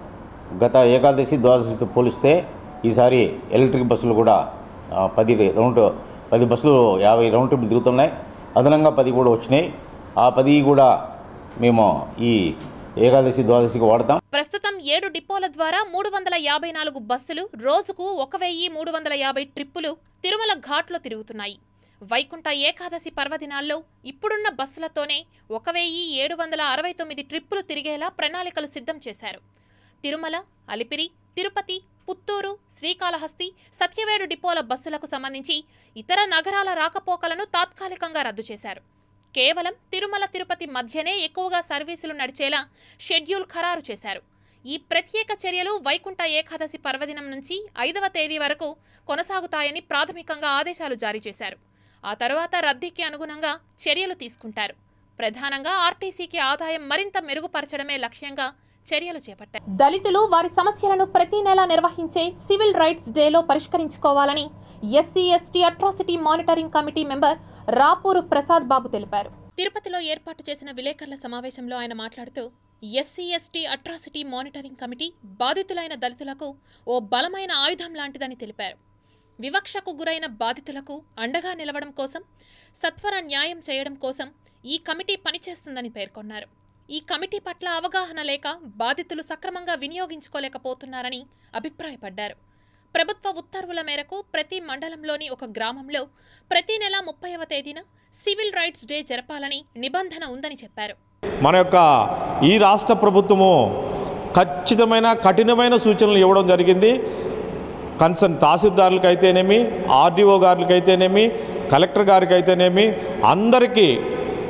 [SPEAKER 7] గత ఏకాదశి ద్వాదశితో పోలిస్తే ఈసారి ఎలక్ట్రిక్ బస్సులు కూడా ఆ, పది రౌండ్ పది బస్సులు యాభై రౌండ్ ట్రిప్లు తిరుగుతున్నాయి అదనంగా పది కూడా వచ్చినాయి ఆ పది కూడా మేము ఈ ఏకాదశి ద్వాదశికి వాడతాం
[SPEAKER 2] ప్రస్తుతం ఏడు డిపోల ద్వారా మూడు వందల యాభై నాలుగు బస్సులు రోజుకు ఒక వెయ్యి మూడు వందల యాభై ట్రిప్పులు తిరుమల ఘాట్లో తిరుగుతున్నాయి వైకుంఠ ఏకాదశి పర్వదినాల్లో ఇప్పుడున్న బస్సులతోనే ఒక వెయ్యి ఏడు వందల అరవై తొమ్మిది ట్రిప్పులు తిరిగేలా ప్రణాళికలు సిద్ధం చేశారు తిరుమల అలిపిరి తిరుపతి పుత్తూరు శ్రీకాళహస్తి సత్యవేడు డిపోల బస్సులకు సంబంధించి ఇతర నగరాల రాకపోకలను తాత్కాలికంగా రద్దు చేశారు కేవలం తిరుమల తిరుపతి మధ్యనే ఎక్కువగా సర్వీసులు నడిచేలా షెడ్యూల్ ఖరారు చేశారు ఈ ప్రత్యేక చర్యలు వైకుంఠ ఏకాదశి పర్వదినం నుంచి ఐదవ తేదీ వరకు కొనసాగుతాయని ప్రాథమికంగా ఆదేశాలు జారీ చేశారు ఆ తర్వాత రద్దీకి అనుగుణంగా చర్యలు తీసుకుంటారు ప్రధానంగా ఆర్టీసీకి ఆదాయం మరింత మెరుగుపరచడమే లక్ష్యంగా చర్యలు చేపట్టారు
[SPEAKER 1] దళితులు వారి సమస్యలను ప్రతి నెల నిర్వహించే సివిల్ రైట్స్ డేలో పరిష్కరించుకోవాలని SC ST atrocity monitoring committee member Rapur Prasad Babu తెలిపారు
[SPEAKER 2] తిరుపతిలో ఏర్పాటు చేసిన విలేకరుల సమావేశంలో ఆయన మాట్లాడుతూ SC ST atrocity monitoring committee బాధితులైన దళితులకు ఓ బలమైన ఆయుధం లాంటిదని తెలిపారు వివక్షకు గురైన బాధితులకు అండగా నిలవడం కోసం సత్వర న్యాయం చేయడం కోసం ఈ కమిటీ పనిచేస్తుందని పేర్కొన్నారు ఈ కమిటీ పట్ల అవగాహన లేక బాధితులు సక్రమంగా వినియోగించుకోలేకపోతున్నారని అభిప్రాయపడ్డారు ప్రభుత్వ ఉత్తర్వుల మేరకు ప్రతి మండలంలోని ఒక గ్రామంలో ప్రతి నెల ముప్పైవ తేదీన సివిల్ రైట్స్ డే జరపాలని నిబంధన ఉందని చెప్పారు
[SPEAKER 8] మన యొక్క ఈ రాష్ట్ర ప్రభుత్వము ఖచ్చితమైన కఠినమైన సూచనలు ఇవ్వడం జరిగింది కన్సర్న్ తహసీల్దారులకు అయితేనేమి ఆర్డీఓ గారికి అయితేనేమి కలెక్టర్ గారికి అయితేనేమి అందరికీ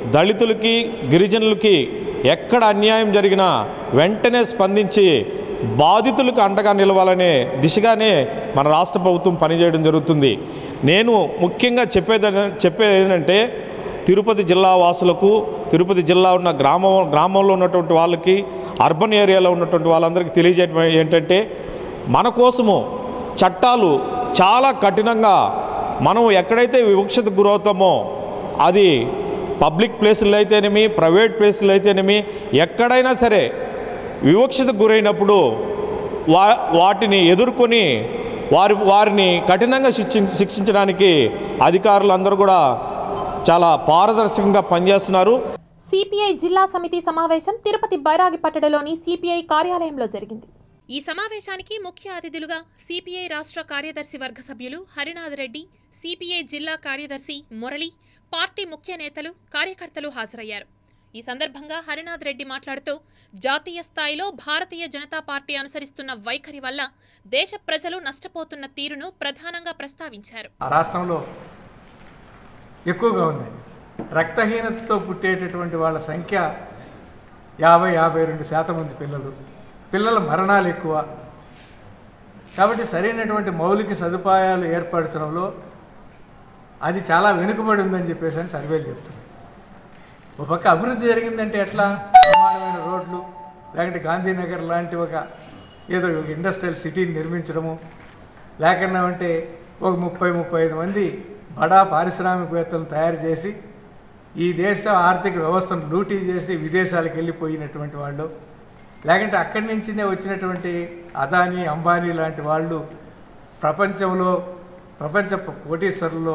[SPEAKER 8] దళితులకి గిరిజనులకి ఎక్కడ అన్యాయం జరిగినా వెంటనే స్పందించి బాధితులకు అండగా నిలవాలనే దిశగానే మన రాష్ట్ర ప్రభుత్వం పనిచేయడం జరుగుతుంది నేను ముఖ్యంగా చెప్పేది చెప్పేది ఏంటంటే తిరుపతి జిల్లా వాసులకు తిరుపతి జిల్లా ఉన్న గ్రామం గ్రామంలో ఉన్నటువంటి వాళ్ళకి అర్బన్ ఏరియాలో ఉన్నటువంటి వాళ్ళందరికీ తెలియజేయడం ఏంటంటే మన కోసము చట్టాలు చాలా కఠినంగా మనం ఎక్కడైతే వివక్షతకు గురవుతామో అది పబ్లిక్ ప్లేసుల్లో అయితేనేమి ప్రైవేట్ ప్లేసుల్లో అయితేనేమి ఎక్కడైనా సరే వివక్షతకు గురైనప్పుడు వా వాటిని ఎదుర్కొని వారి వారిని కఠినంగా శిక్షి శిక్షించడానికి అధికారులు అందరూ కూడా చాలా పారదర్శకంగా పనిచేస్తున్నారు
[SPEAKER 1] సిపిఐ జిల్లా సమితి సమావేశం తిరుపతి బైరాగిపట్టడలోని సిపిఐ కార్యాలయంలో జరిగింది
[SPEAKER 2] ఈ సమావేశానికి ముఖ్య అతిథులుగా సిపిఐ రాష్ట్ర కార్యదర్శి వర్గ సభ్యులు హరినాథ్ రెడ్డి సిపిఐ జిల్లా కార్యదర్శి మురళి పార్టీ ముఖ్య నేతలు కార్యకర్తలు హాజరయ్యారు ఈ సందర్భంగా హరినాథ్ రెడ్డి మాట్లాడుతూ జాతీయ స్థాయిలో భారతీయ జనతా పార్టీ అనుసరిస్తున్న వైఖరి వల్ల దేశ ప్రజలు నష్టపోతున్న తీరును ప్రధానంగా ప్రస్తావించారు
[SPEAKER 9] ఆ రాష్ట్రంలో ఎక్కువగా ఉంది రక్తహీనతతో పుట్టేటటువంటి వాళ్ళ సంఖ్య యాభై యాభై రెండు శాతం ఉంది పిల్లలు పిల్లల మరణాలు ఎక్కువ కాబట్టి సరైనటువంటి మౌలిక సదుపాయాలు ఏర్పరచడంలో అది చాలా వెనుకబడి ఉందని చెప్పేసి అని సర్వేలు చెప్తుంది ఒక పక్క అభివృద్ధి జరిగిందంటే ఎట్లా ప్రమాణమైన రోడ్లు లేకుంటే గాంధీనగర్ లాంటి ఒక ఏదో ఒక ఇండస్ట్రియల్ సిటీని నిర్మించడము లేకుండా అంటే ఒక ముప్పై ముప్పై ఐదు మంది బడా పారిశ్రామికవేత్తలను తయారు చేసి ఈ దేశ ఆర్థిక వ్యవస్థను లూటీ చేసి విదేశాలకు వెళ్ళిపోయినటువంటి వాళ్ళు లేకుంటే అక్కడి నుంచినే వచ్చినటువంటి అదానీ అంబానీ లాంటి వాళ్ళు ప్రపంచంలో ప్రపంచ కోటీశ్వరుల్లో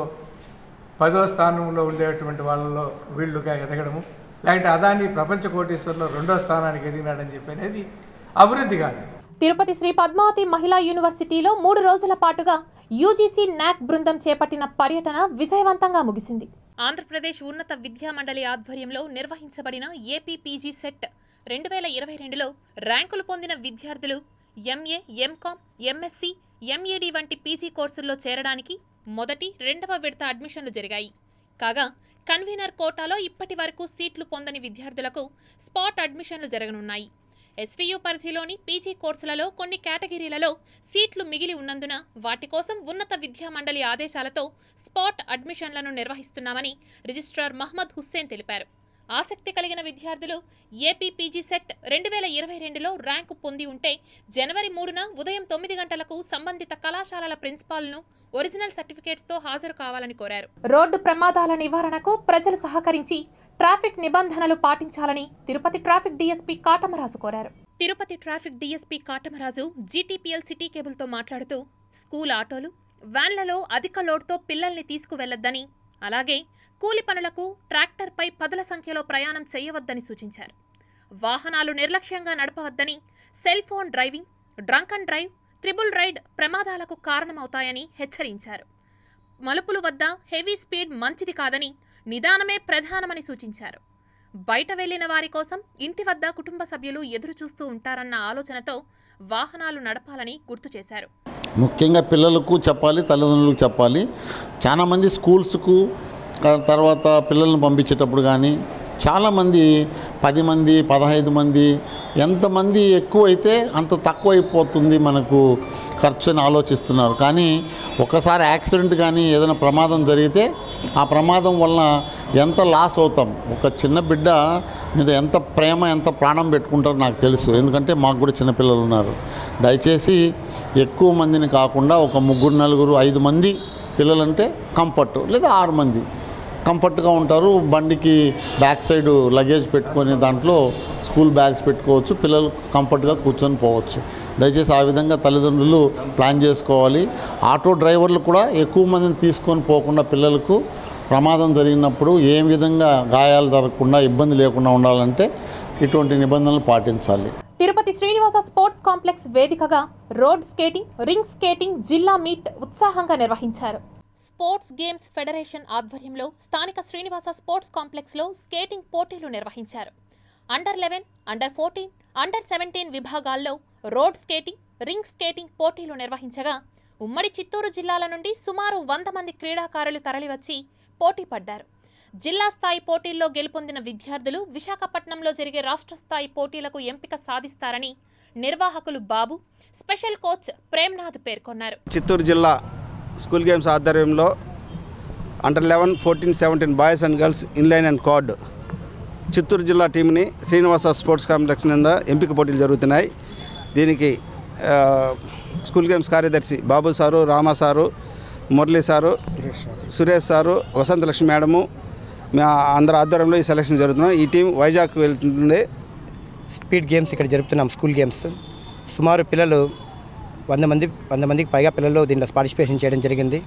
[SPEAKER 9] పదో స్థానంలో ఉండేటువంటి వాళ్ళలో వీళ్ళుగా ఎదగడము లేకుంటే అదాని ప్రపంచ కోటీశ్వరులో రెండో స్థానానికి ఎదిగినాడని చెప్పి అనేది అభివృద్ధి కాదు
[SPEAKER 1] తిరుపతి శ్రీ పద్మావతి మహిళా యూనివర్సిటీలో మూడు రోజుల పాటుగా యూజీసీ నాక్ బృందం చేపట్టిన పర్యటన విజయవంతంగా ముగిసింది
[SPEAKER 2] ఆంధ్రప్రదేశ్ ఉన్నత విద్యా మండలి ఆధ్వర్యంలో నిర్వహించబడిన ఏపీ పీజీ సెట్ రెండు వేల ఇరవై రెండులో ర్యాంకులు పొందిన విద్యార్థులు ఎంఏ ఎంకామ్ ఎంఎస్సి ఎంఏడి వంటి పీజీ కోర్సుల్లో చేరడానికి మొదటి రెండవ విడత అడ్మిషన్లు జరిగాయి కాగా కన్వీనర్ కోటాలో ఇప్పటి వరకు సీట్లు పొందని విద్యార్థులకు స్పాట్ అడ్మిషన్లు జరగనున్నాయి ఎస్వీయు పరిధిలోని పీజీ కోర్సులలో కొన్ని కేటగిరీలలో సీట్లు మిగిలి ఉన్నందున వాటి కోసం ఉన్నత విద్యా మండలి ఆదేశాలతో స్పాట్ అడ్మిషన్లను నిర్వహిస్తున్నామని రిజిస్ట్రార్ మహ్మద్ హుస్సేన్ తెలిపారు ఆసక్తి కలిగిన విద్యార్థులు ఏపీ పీజీ సెట్ రెండు వేల ఇరవై రెండులో ర్యాంకు పొంది ఉంటే జనవరి మూడున ఉదయం తొమ్మిది గంటలకు సంబంధిత కళాశాలల ప్రిన్సిపాల్ను ఒరిజినల్ సర్టిఫికేట్స్తో హాజరు కావాలని కోరారు
[SPEAKER 1] రోడ్డు ప్రమాదాల నివారణకు ప్రజలు సహకరించి ట్రాఫిక్ నిబంధనలు పాటించాలని తిరుపతి ట్రాఫిక్ డీఎస్పీ కాటమరాజు కోరారు
[SPEAKER 2] Tirupati traffic DSP Katamaraju GTPL city కేబుల్తో మాట్లాడుతూ స్కూల్ ఆటోలు వ్యాన్లలో అధిక లోడ్తో పిల్లల్ని తీసుకువెళ్లొద్దని అలాగే కూలి పనులకు ట్రాక్టర్పై పదుల సంఖ్యలో ప్రయాణం చేయవద్దని సూచించారు వాహనాలు నిర్లక్ష్యంగా నడపవద్దని cell phone driving drunk and drive triple ride ప్రమాదాలకు కారణమవుతాయని హెచ్చరించారు మలుపుల వద్ద హెవీ స్పీడ్ మంచిది కాదని నిదానమే ప్రధానమని సూచించారు బయట వెళ్లిన వారి కోసం ఇంటి వద్ద కుటుంబ సభ్యులు ఎదురు చూస్తూ ఉంటారన్న ఆలోచనతో వాహనాలు నడపాలని గుర్తు చేశారు
[SPEAKER 10] ముఖ్యంగా పిల్లలకు చెప్పాలి తల్లిదండ్రులకు చెప్పాలి చాలామంది స్కూల్స్కు క- తర్వాత పిల్లల్ని పంపించేటప్పుడు కానీ చాలామంది పది మంది పదహైదు మంది ఎంతమంది ఎక్కువైతే అంత తక్కువ అయిపోతుంది మనకు ఖర్చు అని ఆలోచిస్తున్నారు కానీ ఒకసారి యాక్సిడెంట్ కానీ ఏదైనా ప్రమాదం జరిగితే ఆ ప్రమాదం వలన ఎంత లాస్ అవుతాం ఒక చిన్న బిడ్డ మీద ఎంత ప్రేమ ఎంత ప్రాణం పెట్టుకుంటారో నాకు తెలుసు ఎందుకంటే మాకు కూడా చిన్నపిల్లలు ఉన్నారు దయచేసి ఎక్కువ మందిని కాకుండా ఒక ముగ్గురు నలుగురు ఐదు మంది పిల్లలంటే కంఫర్ట్ లేదా ఆరు మంది కంఫర్ట్గా ఉంటారు బండికి బ్యాక్ సైడ్ లగేజ్ పెట్టుకొని దాంట్లో స్కూల్ బ్యాగ్స్ పెట్టుకోవచ్చు పిల్లలు కంఫర్ట్గా కూర్చొని పోవచ్చు దయచేసి ఆ విధంగా తల్లిదండ్రులు ప్లాన్ చేసుకోవాలి ఆటో డ్రైవర్లు కూడా ఎక్కువ మందిని తీసుకొని పోకుండా పిల్లలకు ప్రమాదం జరిగినప్పుడు ఏ విధంగా గాయాలు జరగకుండా ఇబ్బంది లేకుండా ఉండాలంటే ఇటువంటి నిబంధనలు పాటించాలి
[SPEAKER 1] తిరుపతి శ్రీనివాస స్పోర్ట్స్ కాంప్లెక్స్ వేదికగా రోడ్ స్కేటింగ్ రింగ్ స్కేటింగ్ జిల్లా మీట్ ఉత్సాహంగా నిర్వహించారు
[SPEAKER 2] స్పోర్ట్స్ గేమ్స్ ఫెడరేషన్ ఆధ్వర్యంలో స్థానిక శ్రీనివాస స్పోర్ట్స్ కాంప్లెక్స్లో స్కేటింగ్ పోటీలు నిర్వహించారు under eleven under fourteen under seventeen విభాగాల్లో రోడ్ స్కేటింగ్ రింగ్ స్కేటింగ్ పోటీలు నిర్వహించగా ఉమ్మడి చిత్తూరు జిల్లాల నుండి సుమారు వంద మంది క్రీడాకారులు తరలివచ్చి పోటీ పడ్డారు జిల్లా స్థాయి పోటీల్లో గెలుపొందిన విద్యార్థులు విశాఖపట్నంలో జరిగే రాష్ట్ర స్థాయి పోటీలకు ఎంపిక సాధిస్తారని నిర్వాహకులు బాబు స్పెషల్ కోచ్ ప్రేమ్నాథ్ పేర్కొన్నారు
[SPEAKER 11] చిత్తూరు జిల్లా స్కూల్ గేమ్స్ ఆధ్వర్యంలో under eleven fourteen seventeen boys and girls inline and card Chittoor జిల్లా టీంని శ్రీనివాస స్పోర్ట్స్ కాంప్లెక్స్ కింద ఎంపిక పోటీలు జరుగుతున్నాయి దీనికి ఆ, స్కూల్ గేమ్స్ కార్యదర్శి Babu sir Rama sir Murali sir Suresh sir Vasanthalakshmi madam మా అందరి ఆధ్వర్యంలో ఈ సెలక్షన్ జరుగుతున్నాయి ఈ టీం వైజాగ్ వెళ్తుంది
[SPEAKER 12] స్పీడ్ గేమ్స్ ఇక్కడ జరుపుతున్నాం స్కూల్ గేమ్స్ సుమారు పిల్లలు వంద మంది వంద మందికి పైగా పిల్లలు దీంట్లో పార్టిసిపేషన్ చేయడం జరిగింది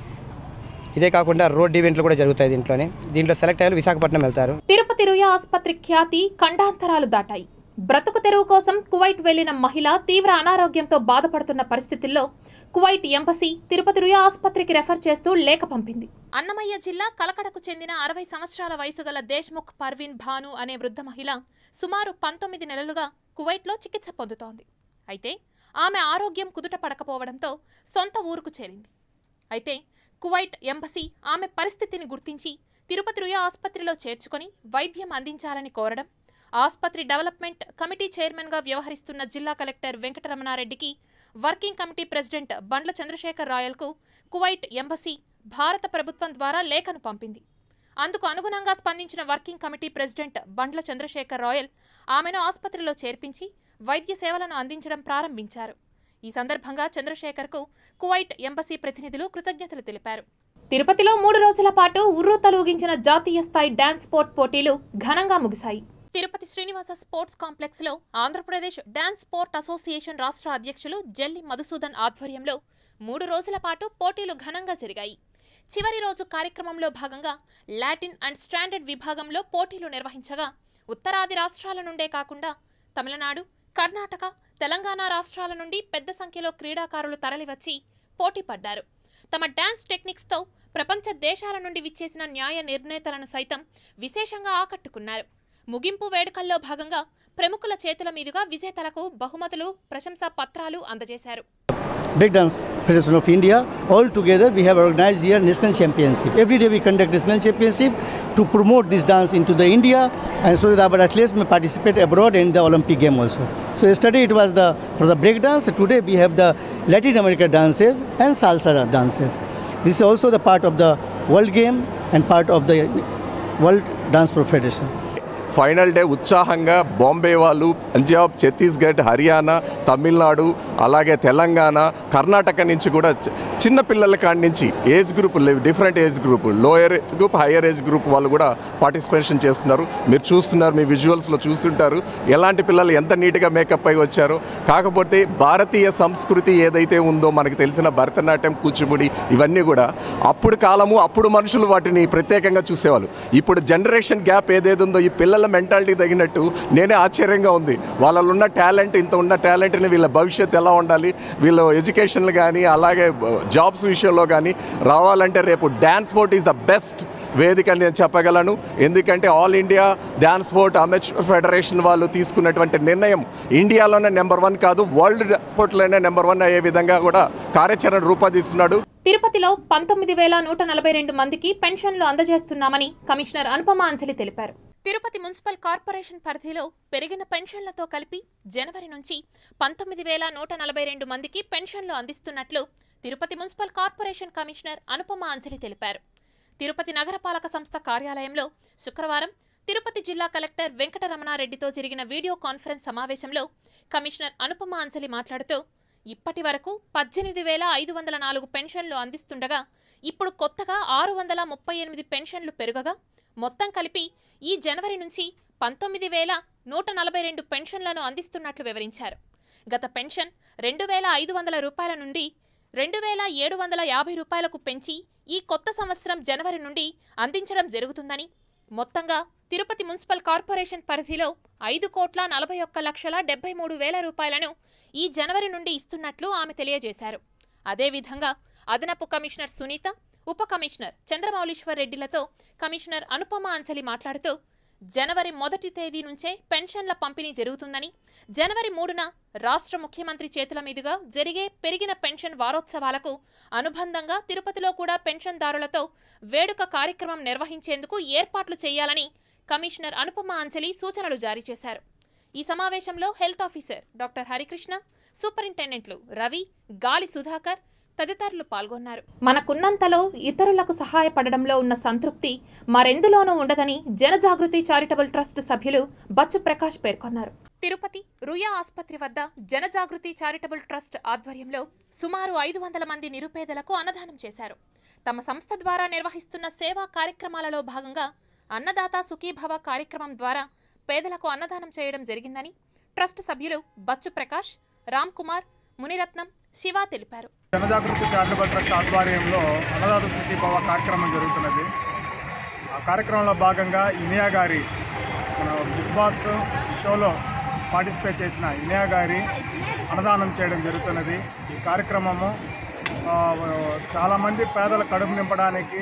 [SPEAKER 12] ఇదే కాకుండా రోడ్ ఈవెంట్లు కూడా జరుగుతాయి దీంట్లోనే దీంట్లో సెలెక్ట్ అయ్యారు విశాఖపట్నం వెళ్తారు
[SPEAKER 1] తిరుపతి రుయా ఆసుపత్రి ఖ్యాతి ఖండాంతరాలు దాటాయి బ్రతుకు తెరువు కోసం కువైట్ వెళ్లిన మహిళ తీవ్ర అనారోగ్యంతో బాధపడుతున్న పరిస్థితుల్లో కువైట్ ఎంబసీ తిరుపతి రుయా ఆసుపత్రికి రెఫర్ చేస్తూ లేఖ పంపింది
[SPEAKER 2] అన్నమయ్య జిల్లా కలకడకు చెందిన అరవై సంవత్సరాల వయసు గల దేశ్ముఖ్ పర్వీన్ భాను అనే వృద్ధ మహిళ సుమారు పంతొమ్మిది నెలలుగా కువైట్లో చికిత్స పొందుతోంది అయితే ఆమె ఆరోగ్యం కుదుట పడకపోవడంతో సొంత ఊరుకు చేరింది అయితే కువైట్ ఎంబసీ ఆమె పరిస్థితిని గుర్తించి తిరుపతి రుయా ఆసుపత్రిలో చేర్చుకొని వైద్యం అందించాలని కోరడం ఆసుపత్రి డెవలప్మెంట్ కమిటీ చైర్మన్గా వ్యవహరిస్తున్న జిల్లా కలెక్టర్ వెంకటరమణారెడ్డికి working committee president Bandla Chandrasekhar రాయల్కు కువైట్ ఎంబసీ భారత ప్రభుత్వం ద్వారా లేఖను పంపింది అందుకు అనుగుణంగా స్పందించిన working committee president Bandla Chandrasekhar Rayal ఆమెను ఆసుపత్రిలో చేర్పించి వైద్య సేవలను అందించడం ప్రారంభించారు ఈ సందర్భంగా చంద్రశేఖర్కు కువైట్ ఎంబసీ ప్రతినిధులు కృతజ్ఞతలు తెలిపారు
[SPEAKER 1] తిరుపతిలో మూడు రోజుల పాటు ఉర్రూ తలూగించిన జాతీయ స్థాయి డాన్స్ స్పోర్ట్ పోటీలు ఘనంగా ముగిశాయి
[SPEAKER 2] తిరుపతి శ్రీనివాస స్పోర్ట్స్ కాంప్లెక్స్ లో ఆంధ్రప్రదేశ్ డాన్స్ స్పోర్ట్ అసోసియేషన్ రాష్ట్ర అధ్యక్షులు జల్లి మధుసూదన్ ఆధ్వర్యంలో మూడు రోజుల పాటు పోటీలు ఘనంగా జరిగాయి చివరి రోజు కార్యక్రమంలో భాగంగా లాటిన్ అండ్ స్టాండర్డ్ విభాగంలో పోటీలు నిర్వహించగా ఉత్తరాది రాష్ట్రాల నుండే కాకుండా తమిళనాడు కర్ణాటక తెలంగాణ రాష్ట్రాల నుండి పెద్ద సంఖ్యలో క్రీడాకారులు తరలివచ్చి పోటీ పడ్డారు తమ డాన్స్ టెక్నిక్స్తో ప్రపంచ దేశాల నుండి విచ్చేసిన న్యాయ నిర్ణేతలను సైతం విశేషంగా ఆకట్టుకున్నారు ముగింపు వేడుకల్లో భాగంగా ప్రముఖుల చేతుల మీదుగా విజేతలకు బహుమతులు ప్రశంసా పత్రాలు అందజేశారు
[SPEAKER 12] Break Dance Federation of India. All together, we have organized here national championship. Every day we conduct national championship to promote this dance into the India, and so that our athletes may participate abroad in the Olympic game also. So yesterday it was the for the break dance. Today we have the Latin American dances and salsa dances. This is also the part of the world game and part of the World Dance Pro Federation.
[SPEAKER 13] Final day ఉత్సాహంగా బాంబే వాళ్ళు పంజాబ్ ఛత్తీస్గఢ్ హర్యానా తమిళనాడు అలాగే తెలంగాణ కర్ణాటక నుంచి కూడా చి- చిన్న పిల్లల కాడి నుంచి age group different age group lower age group higher age group వాళ్ళు కూడా పార్టిసిపేషన్ చేస్తున్నారు మీరు చూస్తున్నారు మీ విజువల్స్లో చూస్తుంటారు ఎలాంటి పిల్లలు ఎంత నీట్గా మేకప్ అయి వచ్చారో కాకపోతే భారతీయ సంస్కృతి ఏదైతే ఉందో మనకు తెలిసిన భరతనాట్యం కూచిపూడి ఇవన్నీ కూడా అప్పుడు కాలము అప్పుడు మనుషులు వాటిని ప్రత్యేకంగా చూసేవాళ్ళు ఇప్పుడు జనరేషన్ గ్యాప్ ఏదేది ఉందో ఈ పిల్లల మెంటాలిటీ తగినట్టు నేనే ఆశ్చర్యంగా ఉంది వాళ్ళలో ఉన్న టాలెంట్ ఇంత ఉన్న టాలెంట్ని వీళ్ళ భవిష్యత్తు ఎలా ఉండాలి వీళ్ళు ఎడ్యుకేషన్లు కానీ అలాగే జాబ్స్ విషయంలో కానీ రావాలంటే రేపు dance sport is the best వేదిక అని నేను చెప్పగలను ఎందుకంటే all India dance sport amateur federation వాళ్ళు తీసుకున్నటువంటి నిర్ణయం ఇండియాలోనే నెంబర్ వన్ కాదు వరల్డ్ స్పోర్ట్లోనే నెంబర్ వన్ అయ్యే విధంగా కూడా కార్యాచరణ రూపొందిస్తున్నాడు
[SPEAKER 1] తిరుపతిలో పంతొమ్మిది వేల నూట నలభై రెండు మందికి పెన్షన్లు అందజేస్తున్నామని కమిషనర్ అనుపమ అంజలి తెలిపారు
[SPEAKER 2] తిరుపతి మున్సిపల్ కార్పొరేషన్ పరిధిలో పెరిగిన పెన్షన్లతో కలిపి జనవరి నుంచి పంతొమ్మిది వేల నూట నలభై రెండు మందికి పెన్షన్లు అందిస్తున్నట్లు Tirupati municipal corporation commissioner Anupama Anjali తెలిపారు తిరుపతి నగరపాలక సంస్థ కార్యాలయంలో శుక్రవారం తిరుపతి జిల్లా కలెక్టర్ వెంకటరమణారెడ్డితో జరిగిన వీడియో కాన్ఫరెన్స్ సమావేశంలో కమిషనర్ అనుపమ అంజలి మాట్లాడుతూ ఇప్పటి వరకు పద్దెనిమిది వేల ఐదు వందల నాలుగు పెన్షన్లు అందిస్తుండగా ఇప్పుడు కొత్తగా ఆరు వందల ముప్పై ఎనిమిది పెన్షన్లు పెరుగగా మొత్తం కలిపి ఈ జనవరి నుంచి పంతొమ్మిది వేల నూట నలభై రెండు పెన్షన్లను అందిస్తున్నట్లు వివరించారు గత పెన్షన్ రెండు వేల ఐదు వందల రూపాయల నుండి రెండు వేల ఏడు వందల యాభై రూపాయలకు పెంచి ఈ కొత్త సంవత్సరం జనవరి నుండి అందించడం జరుగుతుందని మొత్తంగా తిరుపతి మున్సిపల్ కార్పొరేషన్ పరిధిలో ఐదు కోట్ల నలభై ఒక్క లక్షల డెబ్బై మూడు వేల రూపాయలను ఈ జనవరి నుండి ఇస్తున్నట్లు ఆమె తెలియజేశారు అదేవిధంగా అదనపు కమిషనర్ సునీత ఉప కమిషనర్ చంద్రమౌళీశ్వర్ రెడ్డిలతో కమిషనర్ అనుపమ అంచలి మాట్లాడుతూ జనవరి మొదటి తేదీ నుంచే పెన్షన్ల పంపిణీ జరుగుతుందని జనవరి మూడున రాష్ట్ర ముఖ్యమంత్రి చేతుల మీదుగా జరిగే పెరిగిన పెన్షన్ వారోత్సవాలకు అనుబంధంగా తిరుపతిలో కూడా పెన్షన్దారులతో వేడుక కార్యక్రమం నిర్వహించేందుకు ఏర్పాట్లు చేయాలని కమిషనర్ అనుపమ అంజలి సూచనలు జారీ చేశారు ఈ సమావేశంలో హెల్త్ ఆఫీసర్ డాక్టర్ హరికృష్ణ సూపరింటెండెంట్లు రవి గాలి సుధాకర్ తదితరులు పాల్గొన్నారు
[SPEAKER 1] మనకున్నంతలో ఇతరులకు సహాయపడడంలో ఉన్న సంతృప్తి మరెందులోనూ ఉండదని జనజాగృతి చారిటబుల్ ట్రస్ట్ సభ్యులు బచ్చు ప్రకాష్ పేర్కొన్నారు
[SPEAKER 2] తిరుపతి రుయా ఆసుపత్రి వద్ద జనజాగృతి చారిటబుల్ ట్రస్ట్ ఆధ్వర్యంలో సుమారు ఐదు వందల మంది నిరుపేదలకు అన్నదానం చేశారు తమ సంస్థ ద్వారా నిర్వహిస్తున్న సేవా కార్యక్రమాలలో భాగంగా అన్నదాత సుఖీభవ కార్యక్రమం ద్వారా పేదలకు అన్నదానం చేయడం జరిగిందని ట్రస్ట్ సభ్యులు బచ్చు ప్రకాష్ రామ్ కుమార్ మునిరత్నం శివ తెలిపారు
[SPEAKER 14] జనజాగృతి చారిటబుల్ ట్రస్ట్ ఆధ్వర్యంలో అన్నదాత స్థితి భవ కార్యక్రమం జరుగుతున్నది ఆ కార్యక్రమంలో భాగంగా ఇనియా గారి మన బిగ్ బాస్ షోలో పార్టిసిపేట్ చేసిన ఇనియా గారి అన్నదానం చేయడం జరుగుతున్నది ఈ కార్యక్రమము ఆ, చాలామంది పేదల కడుపు నింపడానికి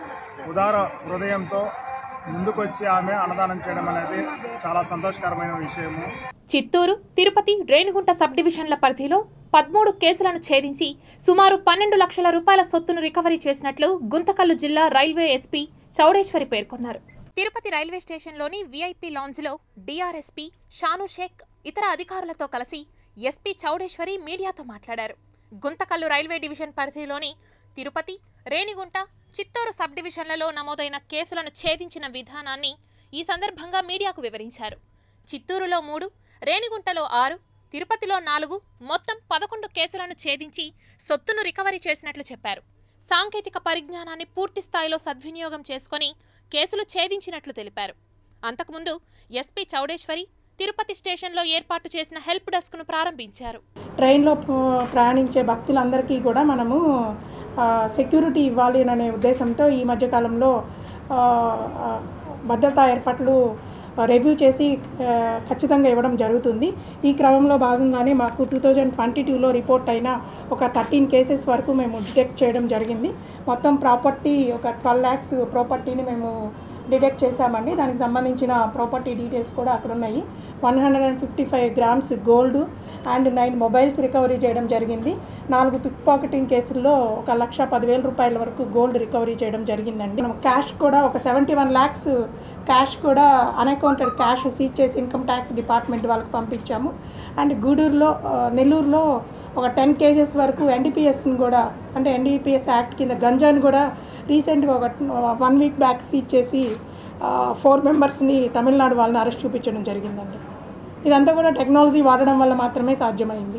[SPEAKER 14] ఉదార హృదయంతో ముందుకొచ్చి ఆమె అన్నదానం చేయడం అనేది చాలా సంతోషకరమైన విషయము
[SPEAKER 1] చిత్తూరు తిరుపతి రేణిగుంట సబ్ డివిజన్ల పరిధిలో పదమూడు కేసులను ఛేదించి సుమారు పన్నెండు లక్షల రూపాయల సొత్తును రికవరీ చేసినట్లు గుంతకల్లు జిల్లా రైల్వే ఎస్పీ చౌడేశ్వరి పేర్కొన్నారు
[SPEAKER 2] తిరుపతి రైల్వే స్టేషన్లోని వీఐపీ లాంజ్లో డిఆర్ఎస్పీ షాను షేక్ ఇతర అధికారులతో కలిసి ఎస్పీ చౌడేశ్వరి మీడియాతో మాట్లాడారు గుంతకల్లు రైల్వే డివిజన్ పరిధిలోని తిరుపతి రేణిగుంట చిత్తూరు సబ్ డివిజన్లలో నమోదైన కేసులను ఛేదించిన విధానాన్ని ఈ సందర్భంగా మీడియాకు వివరించారు చిత్తూరులో మూడు రేణిగుంటలో ఆరు తిరుపతిలో నాలుగు మొత్తం పదకొండు కేసులను ఛేదించి సొత్తును రికవరీ చేసినట్లు చెప్పారు సాంకేతిక పరిజ్ఞానాన్ని పూర్తి స్థాయిలో సద్వినియోగం చేసుకొని కేసులు ఛేదించినట్లు తెలిపారు అంతకుముందు ఎస్పీ చౌడేశ్వరి తిరుపతి స్టేషన్లో ఏర్పాటు చేసిన హెల్ప్ డెస్క్ను ప్రారంభించారు
[SPEAKER 15] ట్రైన్లో ప- ప్రయాణించే భక్తులందరికీ కూడా మనము ఆ, సెక్యూరిటీ ఇవ్వాలి అనే ఉద్దేశంతో ఈ మధ్యకాలంలో ఆ, ఆ, భద్రతా ఏర్పాట్లు రివ్యూ చేసి ఆ, ఖచ్చితంగా ఇవ్వడం జరుగుతుంది ఈ క్రమంలో భాగంగానే మాకు టూ థౌజండ్ ట్వంటీ టూలో రిపోర్ట్ అయిన ఒక థర్టీన్ కేసెస్ వరకు మేము డిటెక్ట్ చేయడం జరిగింది మొత్తం ప్రాపర్టీ ఒక ట్వెల్వ్ ల్యాక్స్ ప్రాపర్టీని మేము డిటెక్ట్ చేశామండి దానికి సంబంధించిన ప్రాపర్టీ డీటెయిల్స్ కూడా అక్కడ ఉన్నాయి one hundred and fifty five grams gold and nine mobiles recovery చేయడం జరిగింది నాలుగు పిక్ పాకెటింగ్ కేసుల్లో ఒక లక్ష పదివేల రూపాయల వరకు గోల్డ్ రికవరీ చేయడం జరిగిందండి మనం క్యాష్ కూడా ఒక సెవెంటీ వన్ ల్యాక్స్ క్యాష్ కూడా అన్అకౌంటెడ్ క్యాష్ సీజ్ చేసి ఇన్కమ్ ట్యాక్స్ డిపార్ట్మెంట్ వాళ్ళకి పంపించాము అండ్ గూడూరులో ఆ, నెల్లూరులో ఒక టెన్ కేజెస్ వరకు ఎన్డీపీఎస్ని కూడా అంటే ఎన్డీపీఎస్ యాక్ట్ కింద గంజాని కూడా రీసెంట్గా ఒక వన్ వీక్ బ్యాక్ సీజ్ చేసి ఫోర్ మెంబర్స్ని తమిళనాడు వాళ్ళని అరెస్ట్ చూపించడం జరిగిందండి ఇదంతా కూడా టెక్నాలజీ వాడడం వల్ల మాత్రమే సాధ్యమైంది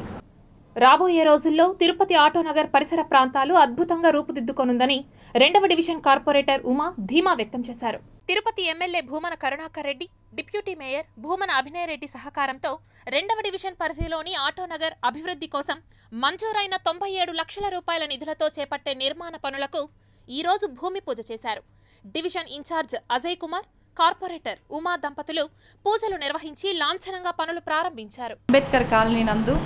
[SPEAKER 1] రాబోయే రోజుల్లో తిరుపతి ఆటోనగర్ పరిసర ప్రాంతాలు అద్భుతంగా రూపుదిద్దుకోనుందని రెండవ డివిజన్ కార్పొరేటర్ ఉమా ధీమా వ్యక్తం చేశారు
[SPEAKER 2] Tirupati MLA Bhumana Karunakar Reddy deputy mayor Bhumana Abhinay Reddy సహకారంతో రెండవ డివిజన్ పరిధిలోని ఆటోనగర్ అభివృద్ధి కోసం మంజూరైన తొంభై ఏడు లక్షల రూపాయల నిధులతో చేపట్టే నిర్మాణ పనులకు ఈ రోజు భూమి పూజ చేశారు division incharge Ajay Kumar corporator Uma దంపతులు పూజలు నిర్వహించి లాంఛనంగా పనులు ప్రారంభించారు
[SPEAKER 16] అంబేద్కర్ కాలనీ నందు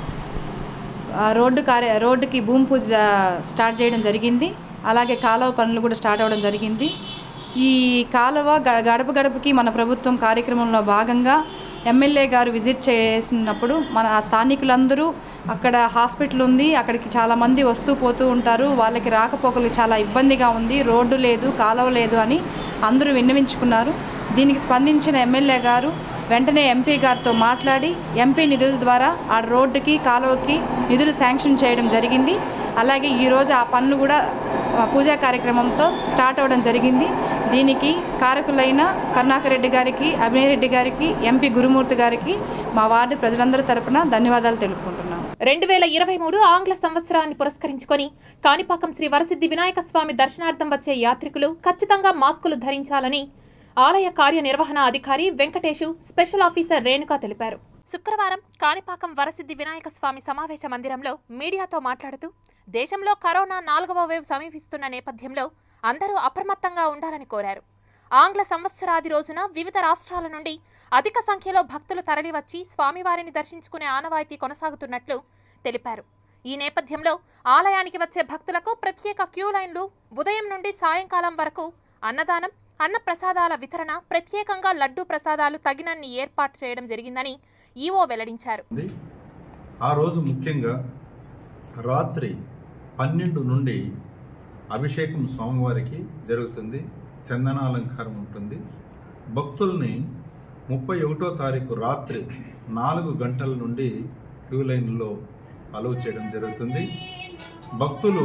[SPEAKER 16] ఆ, రోడ్డు కార్య రోడ్డుకి భూమి పూజ స్టార్ట్ చేయడం జరిగింది అలాగే కాలువ పనులు కూడా స్టార్ట్ అవ్వడం జరిగింది ఈ కాలువ గ- గడప గడపకి మన ప్రభుత్వం కార్యక్రమంలో భాగంగా ఎమ్మెల్యే గారు విజిట్ చేసినప్పుడు మన ఆ స్థానికులందరూ అక్కడ హాస్పిటల్ ఉంది అక్కడికి చాలామంది వస్తూ పోతూ ఉంటారు వాళ్ళకి రాకపోకలు చాలా ఇబ్బందిగా ఉంది రోడ్డు లేదు కాలువ లేదు అని అందరూ విన్నవించుకున్నారు దీనికి స్పందించిన ఎమ్మెల్యే గారు వెంటనే ఎంపీ గారితో మాట్లాడి ఎంపీ నిధుల ద్వారా ఆ రోడ్డుకి కాలువకి నిధులు శాంక్షన్ చేయడం జరిగింది అలాగే ఈరోజు ఆ పనులు కూడా ఆ పూజా కార్యక్రమంతో స్టార్ట్ అవ్వడం జరిగింది దీనికి కారకులైన కరుణాకర్ రెడ్డి గారికి అభినయ్ రెడ్డి గారికి ఎంపీ గురుమూర్తి గారికి మా వార్డు ప్రజలందరి తరపున ధన్యవాదాలు తెలుపుకుంటున్నాం
[SPEAKER 1] రెండు వేల ఇరవై మూడు ఆంగ్ల సంవత్సరాన్ని పురస్కరించుకొని కాణిపాకం శ్రీ వరసిద్ధి వినాయక స్వామి దర్శనార్థం వచ్చే యాత్రికులు ఖచ్చితంగా మాస్కులు ధరించాలని ఆలయ కార్యనిర్వహణ అధికారి వెంకటేషు స్పెషల్ ఆఫీసర్ రేణుక తెలిపారు
[SPEAKER 2] శుక్రవారం కాణిపాకం వరసిద్ధి వినాయక స్వామి సమావేశ మందిరంలో మీడియాతో మాట్లాడుతూ దేశంలో కరోనా నాలుగవ వేవ్ సమీపిస్తున్న నేపథ్యంలో అందరూ అప్రమత్తంగా ఉండాలని కోరారు ఆంగ్ల సంవత్సరాది రోజున వివిధ రాష్ట్రాల నుండి అధిక సంఖ్యలో భక్తులు తరలివచ్చి స్వామివారిని దర్శించుకునే ఆనవాయితీ కొనసాగుతున్నట్లు తెలిపారు ఈ నేపథ్యంలో ఆలయానికి వచ్చే భక్తులకు ప్రత్యేక క్యూ లైన్లు ఉదయం నుండి సాయంకాలం వరకు అన్నదానం అన్న ప్రసాదాల వితరణ ప్రత్యేకంగా లడ్డూ ప్రసాదాలు తగినన్ని ఏర్పాటు చేయడం జరిగిందని ఈవో వెల్లడించారు
[SPEAKER 17] ఉంది ఆ రోజు ముఖ్యంగా రాత్రి పన్నెండు నుండి అభిషేకం స్వామివారికి జరుగుతుంది చందనాలంకారం ఉంటుంది భక్తుల్ని ముప్పై ఒకటో తారీఖు రాత్రి నాలుగు గంటల నుండి క్యూ లైన్లో అలవ్ చేయడం జరుగుతుంది భక్తులు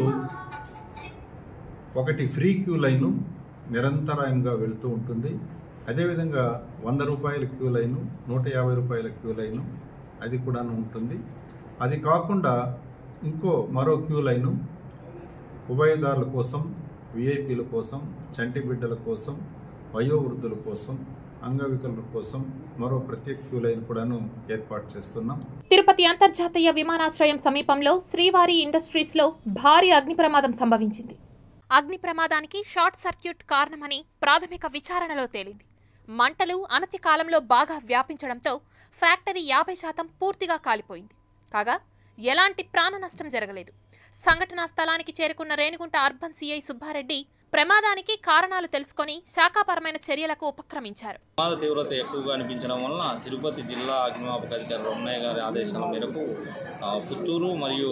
[SPEAKER 17] ఒకటి ఫ్రీ క్యూ లైను నిరంతరాయంగా వెళుతూ ఉంటుంది అదేవిధంగా వంద రూపాయల క్యూ లైను నూట యాభై రూపాయల క్యూ లైను అది కూడా ఉంటుంది అది కాకుండా ఇంకో మరో క్యూ లైను ఉభయదారుల కోసం విఐపీల కోసం చంటి బిడ్డల కోసం వయోవృద్ధుల కోసం అంగవికలుల కోసం మరో ప్రత్యేక క్యూ లైన్ కూడాను ఏర్పాటు చేస్తున్నాం
[SPEAKER 1] తిరుపతి అంతర్జాతీయ విమానాశ్రయం సమీపంలో శ్రీవారి ఇండస్ట్రీస్లో భారీ అగ్ని ప్రమాదం సంభవించింది
[SPEAKER 2] అగ్ని ప్రమాదానికి షార్ట్ సర్క్యూట్ కారణమని ప్రాథమిక విచారణలో తేలింది మంటలు అనతి కాలంలో బాగా వ్యాపించడంతో ఫ్యాక్టరీ యాభై శాతం పూర్తిగా కాలిపోయింది కాగా ఎలాంటి ప్రాణ నష్టం జరగలేదు సంఘటనా స్థలానికి చేరుకున్న రేణిగుంట అర్బన్ సిఐ సుబ్బారెడ్డి ప్రమాదానికి కారణాలు తెలుసుకొని శాఖాపరమైన చర్యలకు ఉపక్రమించారు
[SPEAKER 18] ప్రమాద తీవ్రత ఎక్కువగా అనిపించడం వలన తిరుపతి జిల్లా అగ్నిమాపక అధికారి రమణయ్య గారి ఆదేశాల మేరకు ఆ, పుత్తూరు మరియు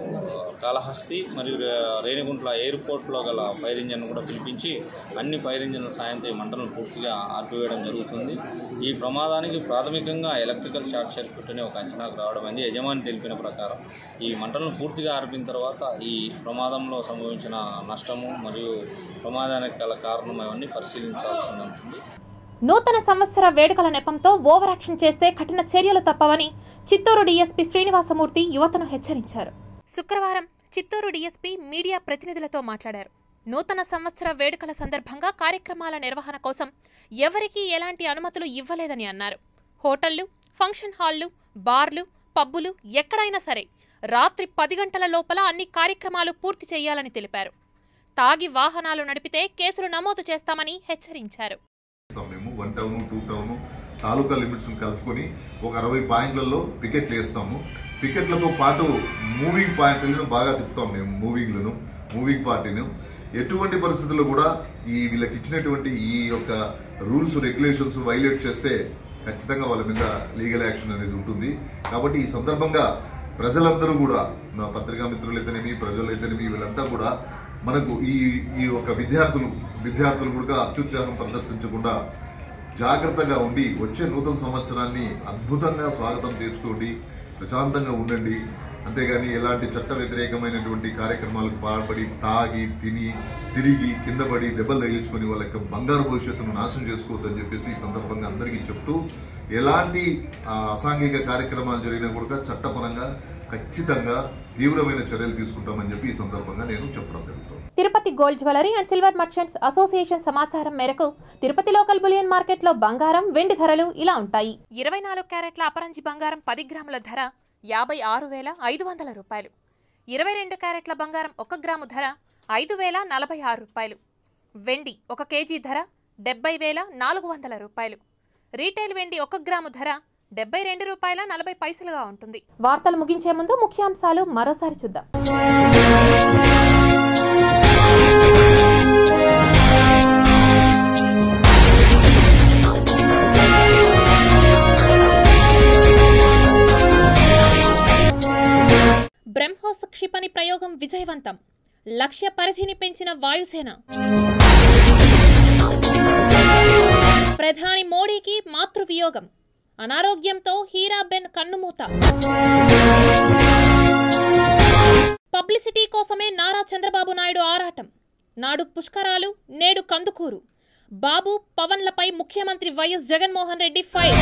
[SPEAKER 18] కాళహస్తి మరియు రే- రేణిగుంట్ల ఎయిర్పోర్ట్లో గల ఫైర్ ఇంజన్ కూడా పిలిపించి అన్ని ఫైర్ ఇంజన్ల సాయంతో ఈ మంటలను పూర్తిగా ఆర్పివేయడం జరుగుతుంది ఈ ప్రమాదానికి ప్రాథమికంగా ఎలక్ట్రికల్ షార్ట్ సర్క్యూట్ అనే ఒక అంచనాకు రావడం అయింది యజమాని తెలిపిన ప్రకారం ఈ మంటలను పూర్తిగా ఆర్పిన తర్వాత ఈ ప్రమాదంలో సంభవించిన నష్టము మరియు ప్రమాదానికి గల కారణం అవన్నీ పరిశీలించాల్సి ఉంటుంది
[SPEAKER 1] నూతన సంవత్సర వేడుకల నెపంతో ఓవర్ యాక్షన్ చేస్తే కఠిన చర్యలు తప్పవని చిత్తూరు డీఎస్పీ శ్రీనివాసమూర్తి యువతను హెచ్చరించారు
[SPEAKER 2] శుక్రవారం చిత్తూరు డీఎస్పీ మీడియా ప్రతినిధులతో మాట్లాడారు నూతన సంవత్సర వేడుకల సందర్భంగా కార్యక్రమాల నిర్వహణ కోసం ఎవరికీ ఎలాంటి అనుమతులు ఇవ్వలేదని అన్నారు హోటళ్లు ఫంక్షన్ హాళ్లు బార్లు పబ్బులు ఎక్కడైనా సరే రాత్రి పది గంటల లోపల అన్ని కార్యక్రమాలు పూర్తి చేయాలని తెలిపారు తాగి వాహనాలు నడిపితే కేసులు నమోదు చేస్తామని హెచ్చరించారు
[SPEAKER 19] చేస్తాం మేము one town two town taluka limits కలుపుకొని ఒక అరవై పాయింట్లలో పికెట్లు వేస్తాము పికెట్లతో పాటు మూవింగ్ పాయింట్లను బాగా తిప్పుతాం మేము మూవింగ్లను మూవింగ్ పార్టీని ఎటువంటి పరిస్థితుల్లో కూడా ఈ వీళ్ళకి ఇచ్చినటువంటి ఈ యొక్క రూల్స్ రెగ్యులేషన్స్ వైలేట్ చేస్తే ఖచ్చితంగా వాళ్ళ మీద లీగల్ యాక్షన్ అనేది ఉంటుంది కాబట్టి ఈ సందర్భంగా ప్రజలందరూ కూడా నా పత్రికా మిత్రులైతేనేమి ప్రజలైతేనేమి వీళ్ళంతా కూడా మనకు ఈ ఈ యొక్క విద్యార్థులు విద్యార్థులు కూడా అత్యుత్సాహం ప్రదర్శించకుండా జాగ్రత్తగా ఉండి వచ్చే నూతన సంవత్సరాన్ని అద్భుతంగా స్వాగతం తీర్చుకోండి ప్రశాంతంగా ఉండండి అంతేగాని ఎలాంటి చట్ట వ్యతిరేకమైనటువంటి కార్యక్రమాలకు పాల్పడి తాగి తిని తిరిగి కింద పడి దెబ్బలు తగిలించుకొని వాళ్ళ యొక్క బంగారు భవిష్యత్తును నాశనం చేసుకోవద్దని చెప్పేసి ఈ సందర్భంగా అందరికీ చెప్తూ ఎలాంటి ఆ, అసాంఘిక కార్యక్రమాలు జరిగినా కూడా చట్టపరంగా ఖచ్చితంగా తీవ్రమైన చర్యలు తీసుకుంటామని చెప్పి ఈ సందర్భంగా నేను చెప్పడం జరుగుతుంది
[SPEAKER 1] Tirupati gold jewellery and silver merchants association సమాచారం మేరకు తిరుపతి లోకల్ బులియన్ మార్కెట్లో బంగారం వెండి ధరలు ఇలా ఉంటాయి
[SPEAKER 2] ఇరవై నాలుగు క్యారెట్ల అపరంజి బంగారం పది గ్రాముల ధర యాభై ఆరు వేల ఐదు వందల రూపాయలు ఇరవై రెండు క్యారెట్ల బంగారం ఒక గ్రాము ధర ఐదు వేల నలభై ఆరు రూపాయలు వెండి ఒక కేజీ ధర డెబ్బై వేల నాలుగు వందల రూపాయలు రీటైల్ వెండి ఒక గ్రాము ధర డెబ్బై రెండు రూపాయల నలభై పైసలుగా ఉంటుంది
[SPEAKER 1] వార్తలు ముగించే ముందు ముఖ్యాంశాలు మరోసారి చూద్దాం
[SPEAKER 2] బ్రహ్మోస్ క్షిపణి ప్రయోగం విజయవంతం లక్ష్య పరిధిని పెంచిన వాయుసేన ప్రధాని మోడీకి మాతృవియోగం అనారోగ్యంతో హీరాబెన్ కన్నుమూత పబ్లిసిటీ కోసమే నారా చంద్రబాబు నాయుడు ఆరాటం నాడు పుష్కరాలు నేడు కందుకూరు బాబు పవన్లపై ముఖ్యమంత్రి వైఎస్ జగన్మోహన్ రెడ్డి ఫైర్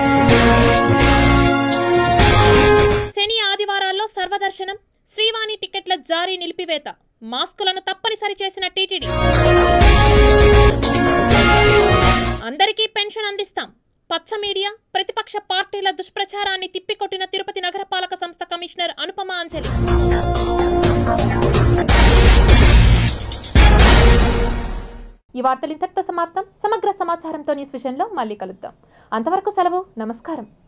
[SPEAKER 2] శని ఆదివారాల్లో సర్వదర్శనం శ్రీవాణి టికెట్ల జారీ నిలిపివేత మాస్కులను తప్పనిసరి చేసిన టీటీడీ అందరికీ పెన్షన్ అందిస్తాం పచ్చ మీడియా ప్రతిపక్ష పార్టీల దుష్ప్రచారాన్ని తిప్పికొట్టిన తిరుపతి నగరపాలక సంస్థ కమిషనర్ అనుపమ అంజలి
[SPEAKER 1] ఈ వార్తలు ఇంతటితో సమాప్తం సమగ్ర సమాచారంతో న్యూస్ విషయంలో మళ్ళీ కలుద్దాం అంతవరకు సెలవు నమస్కారం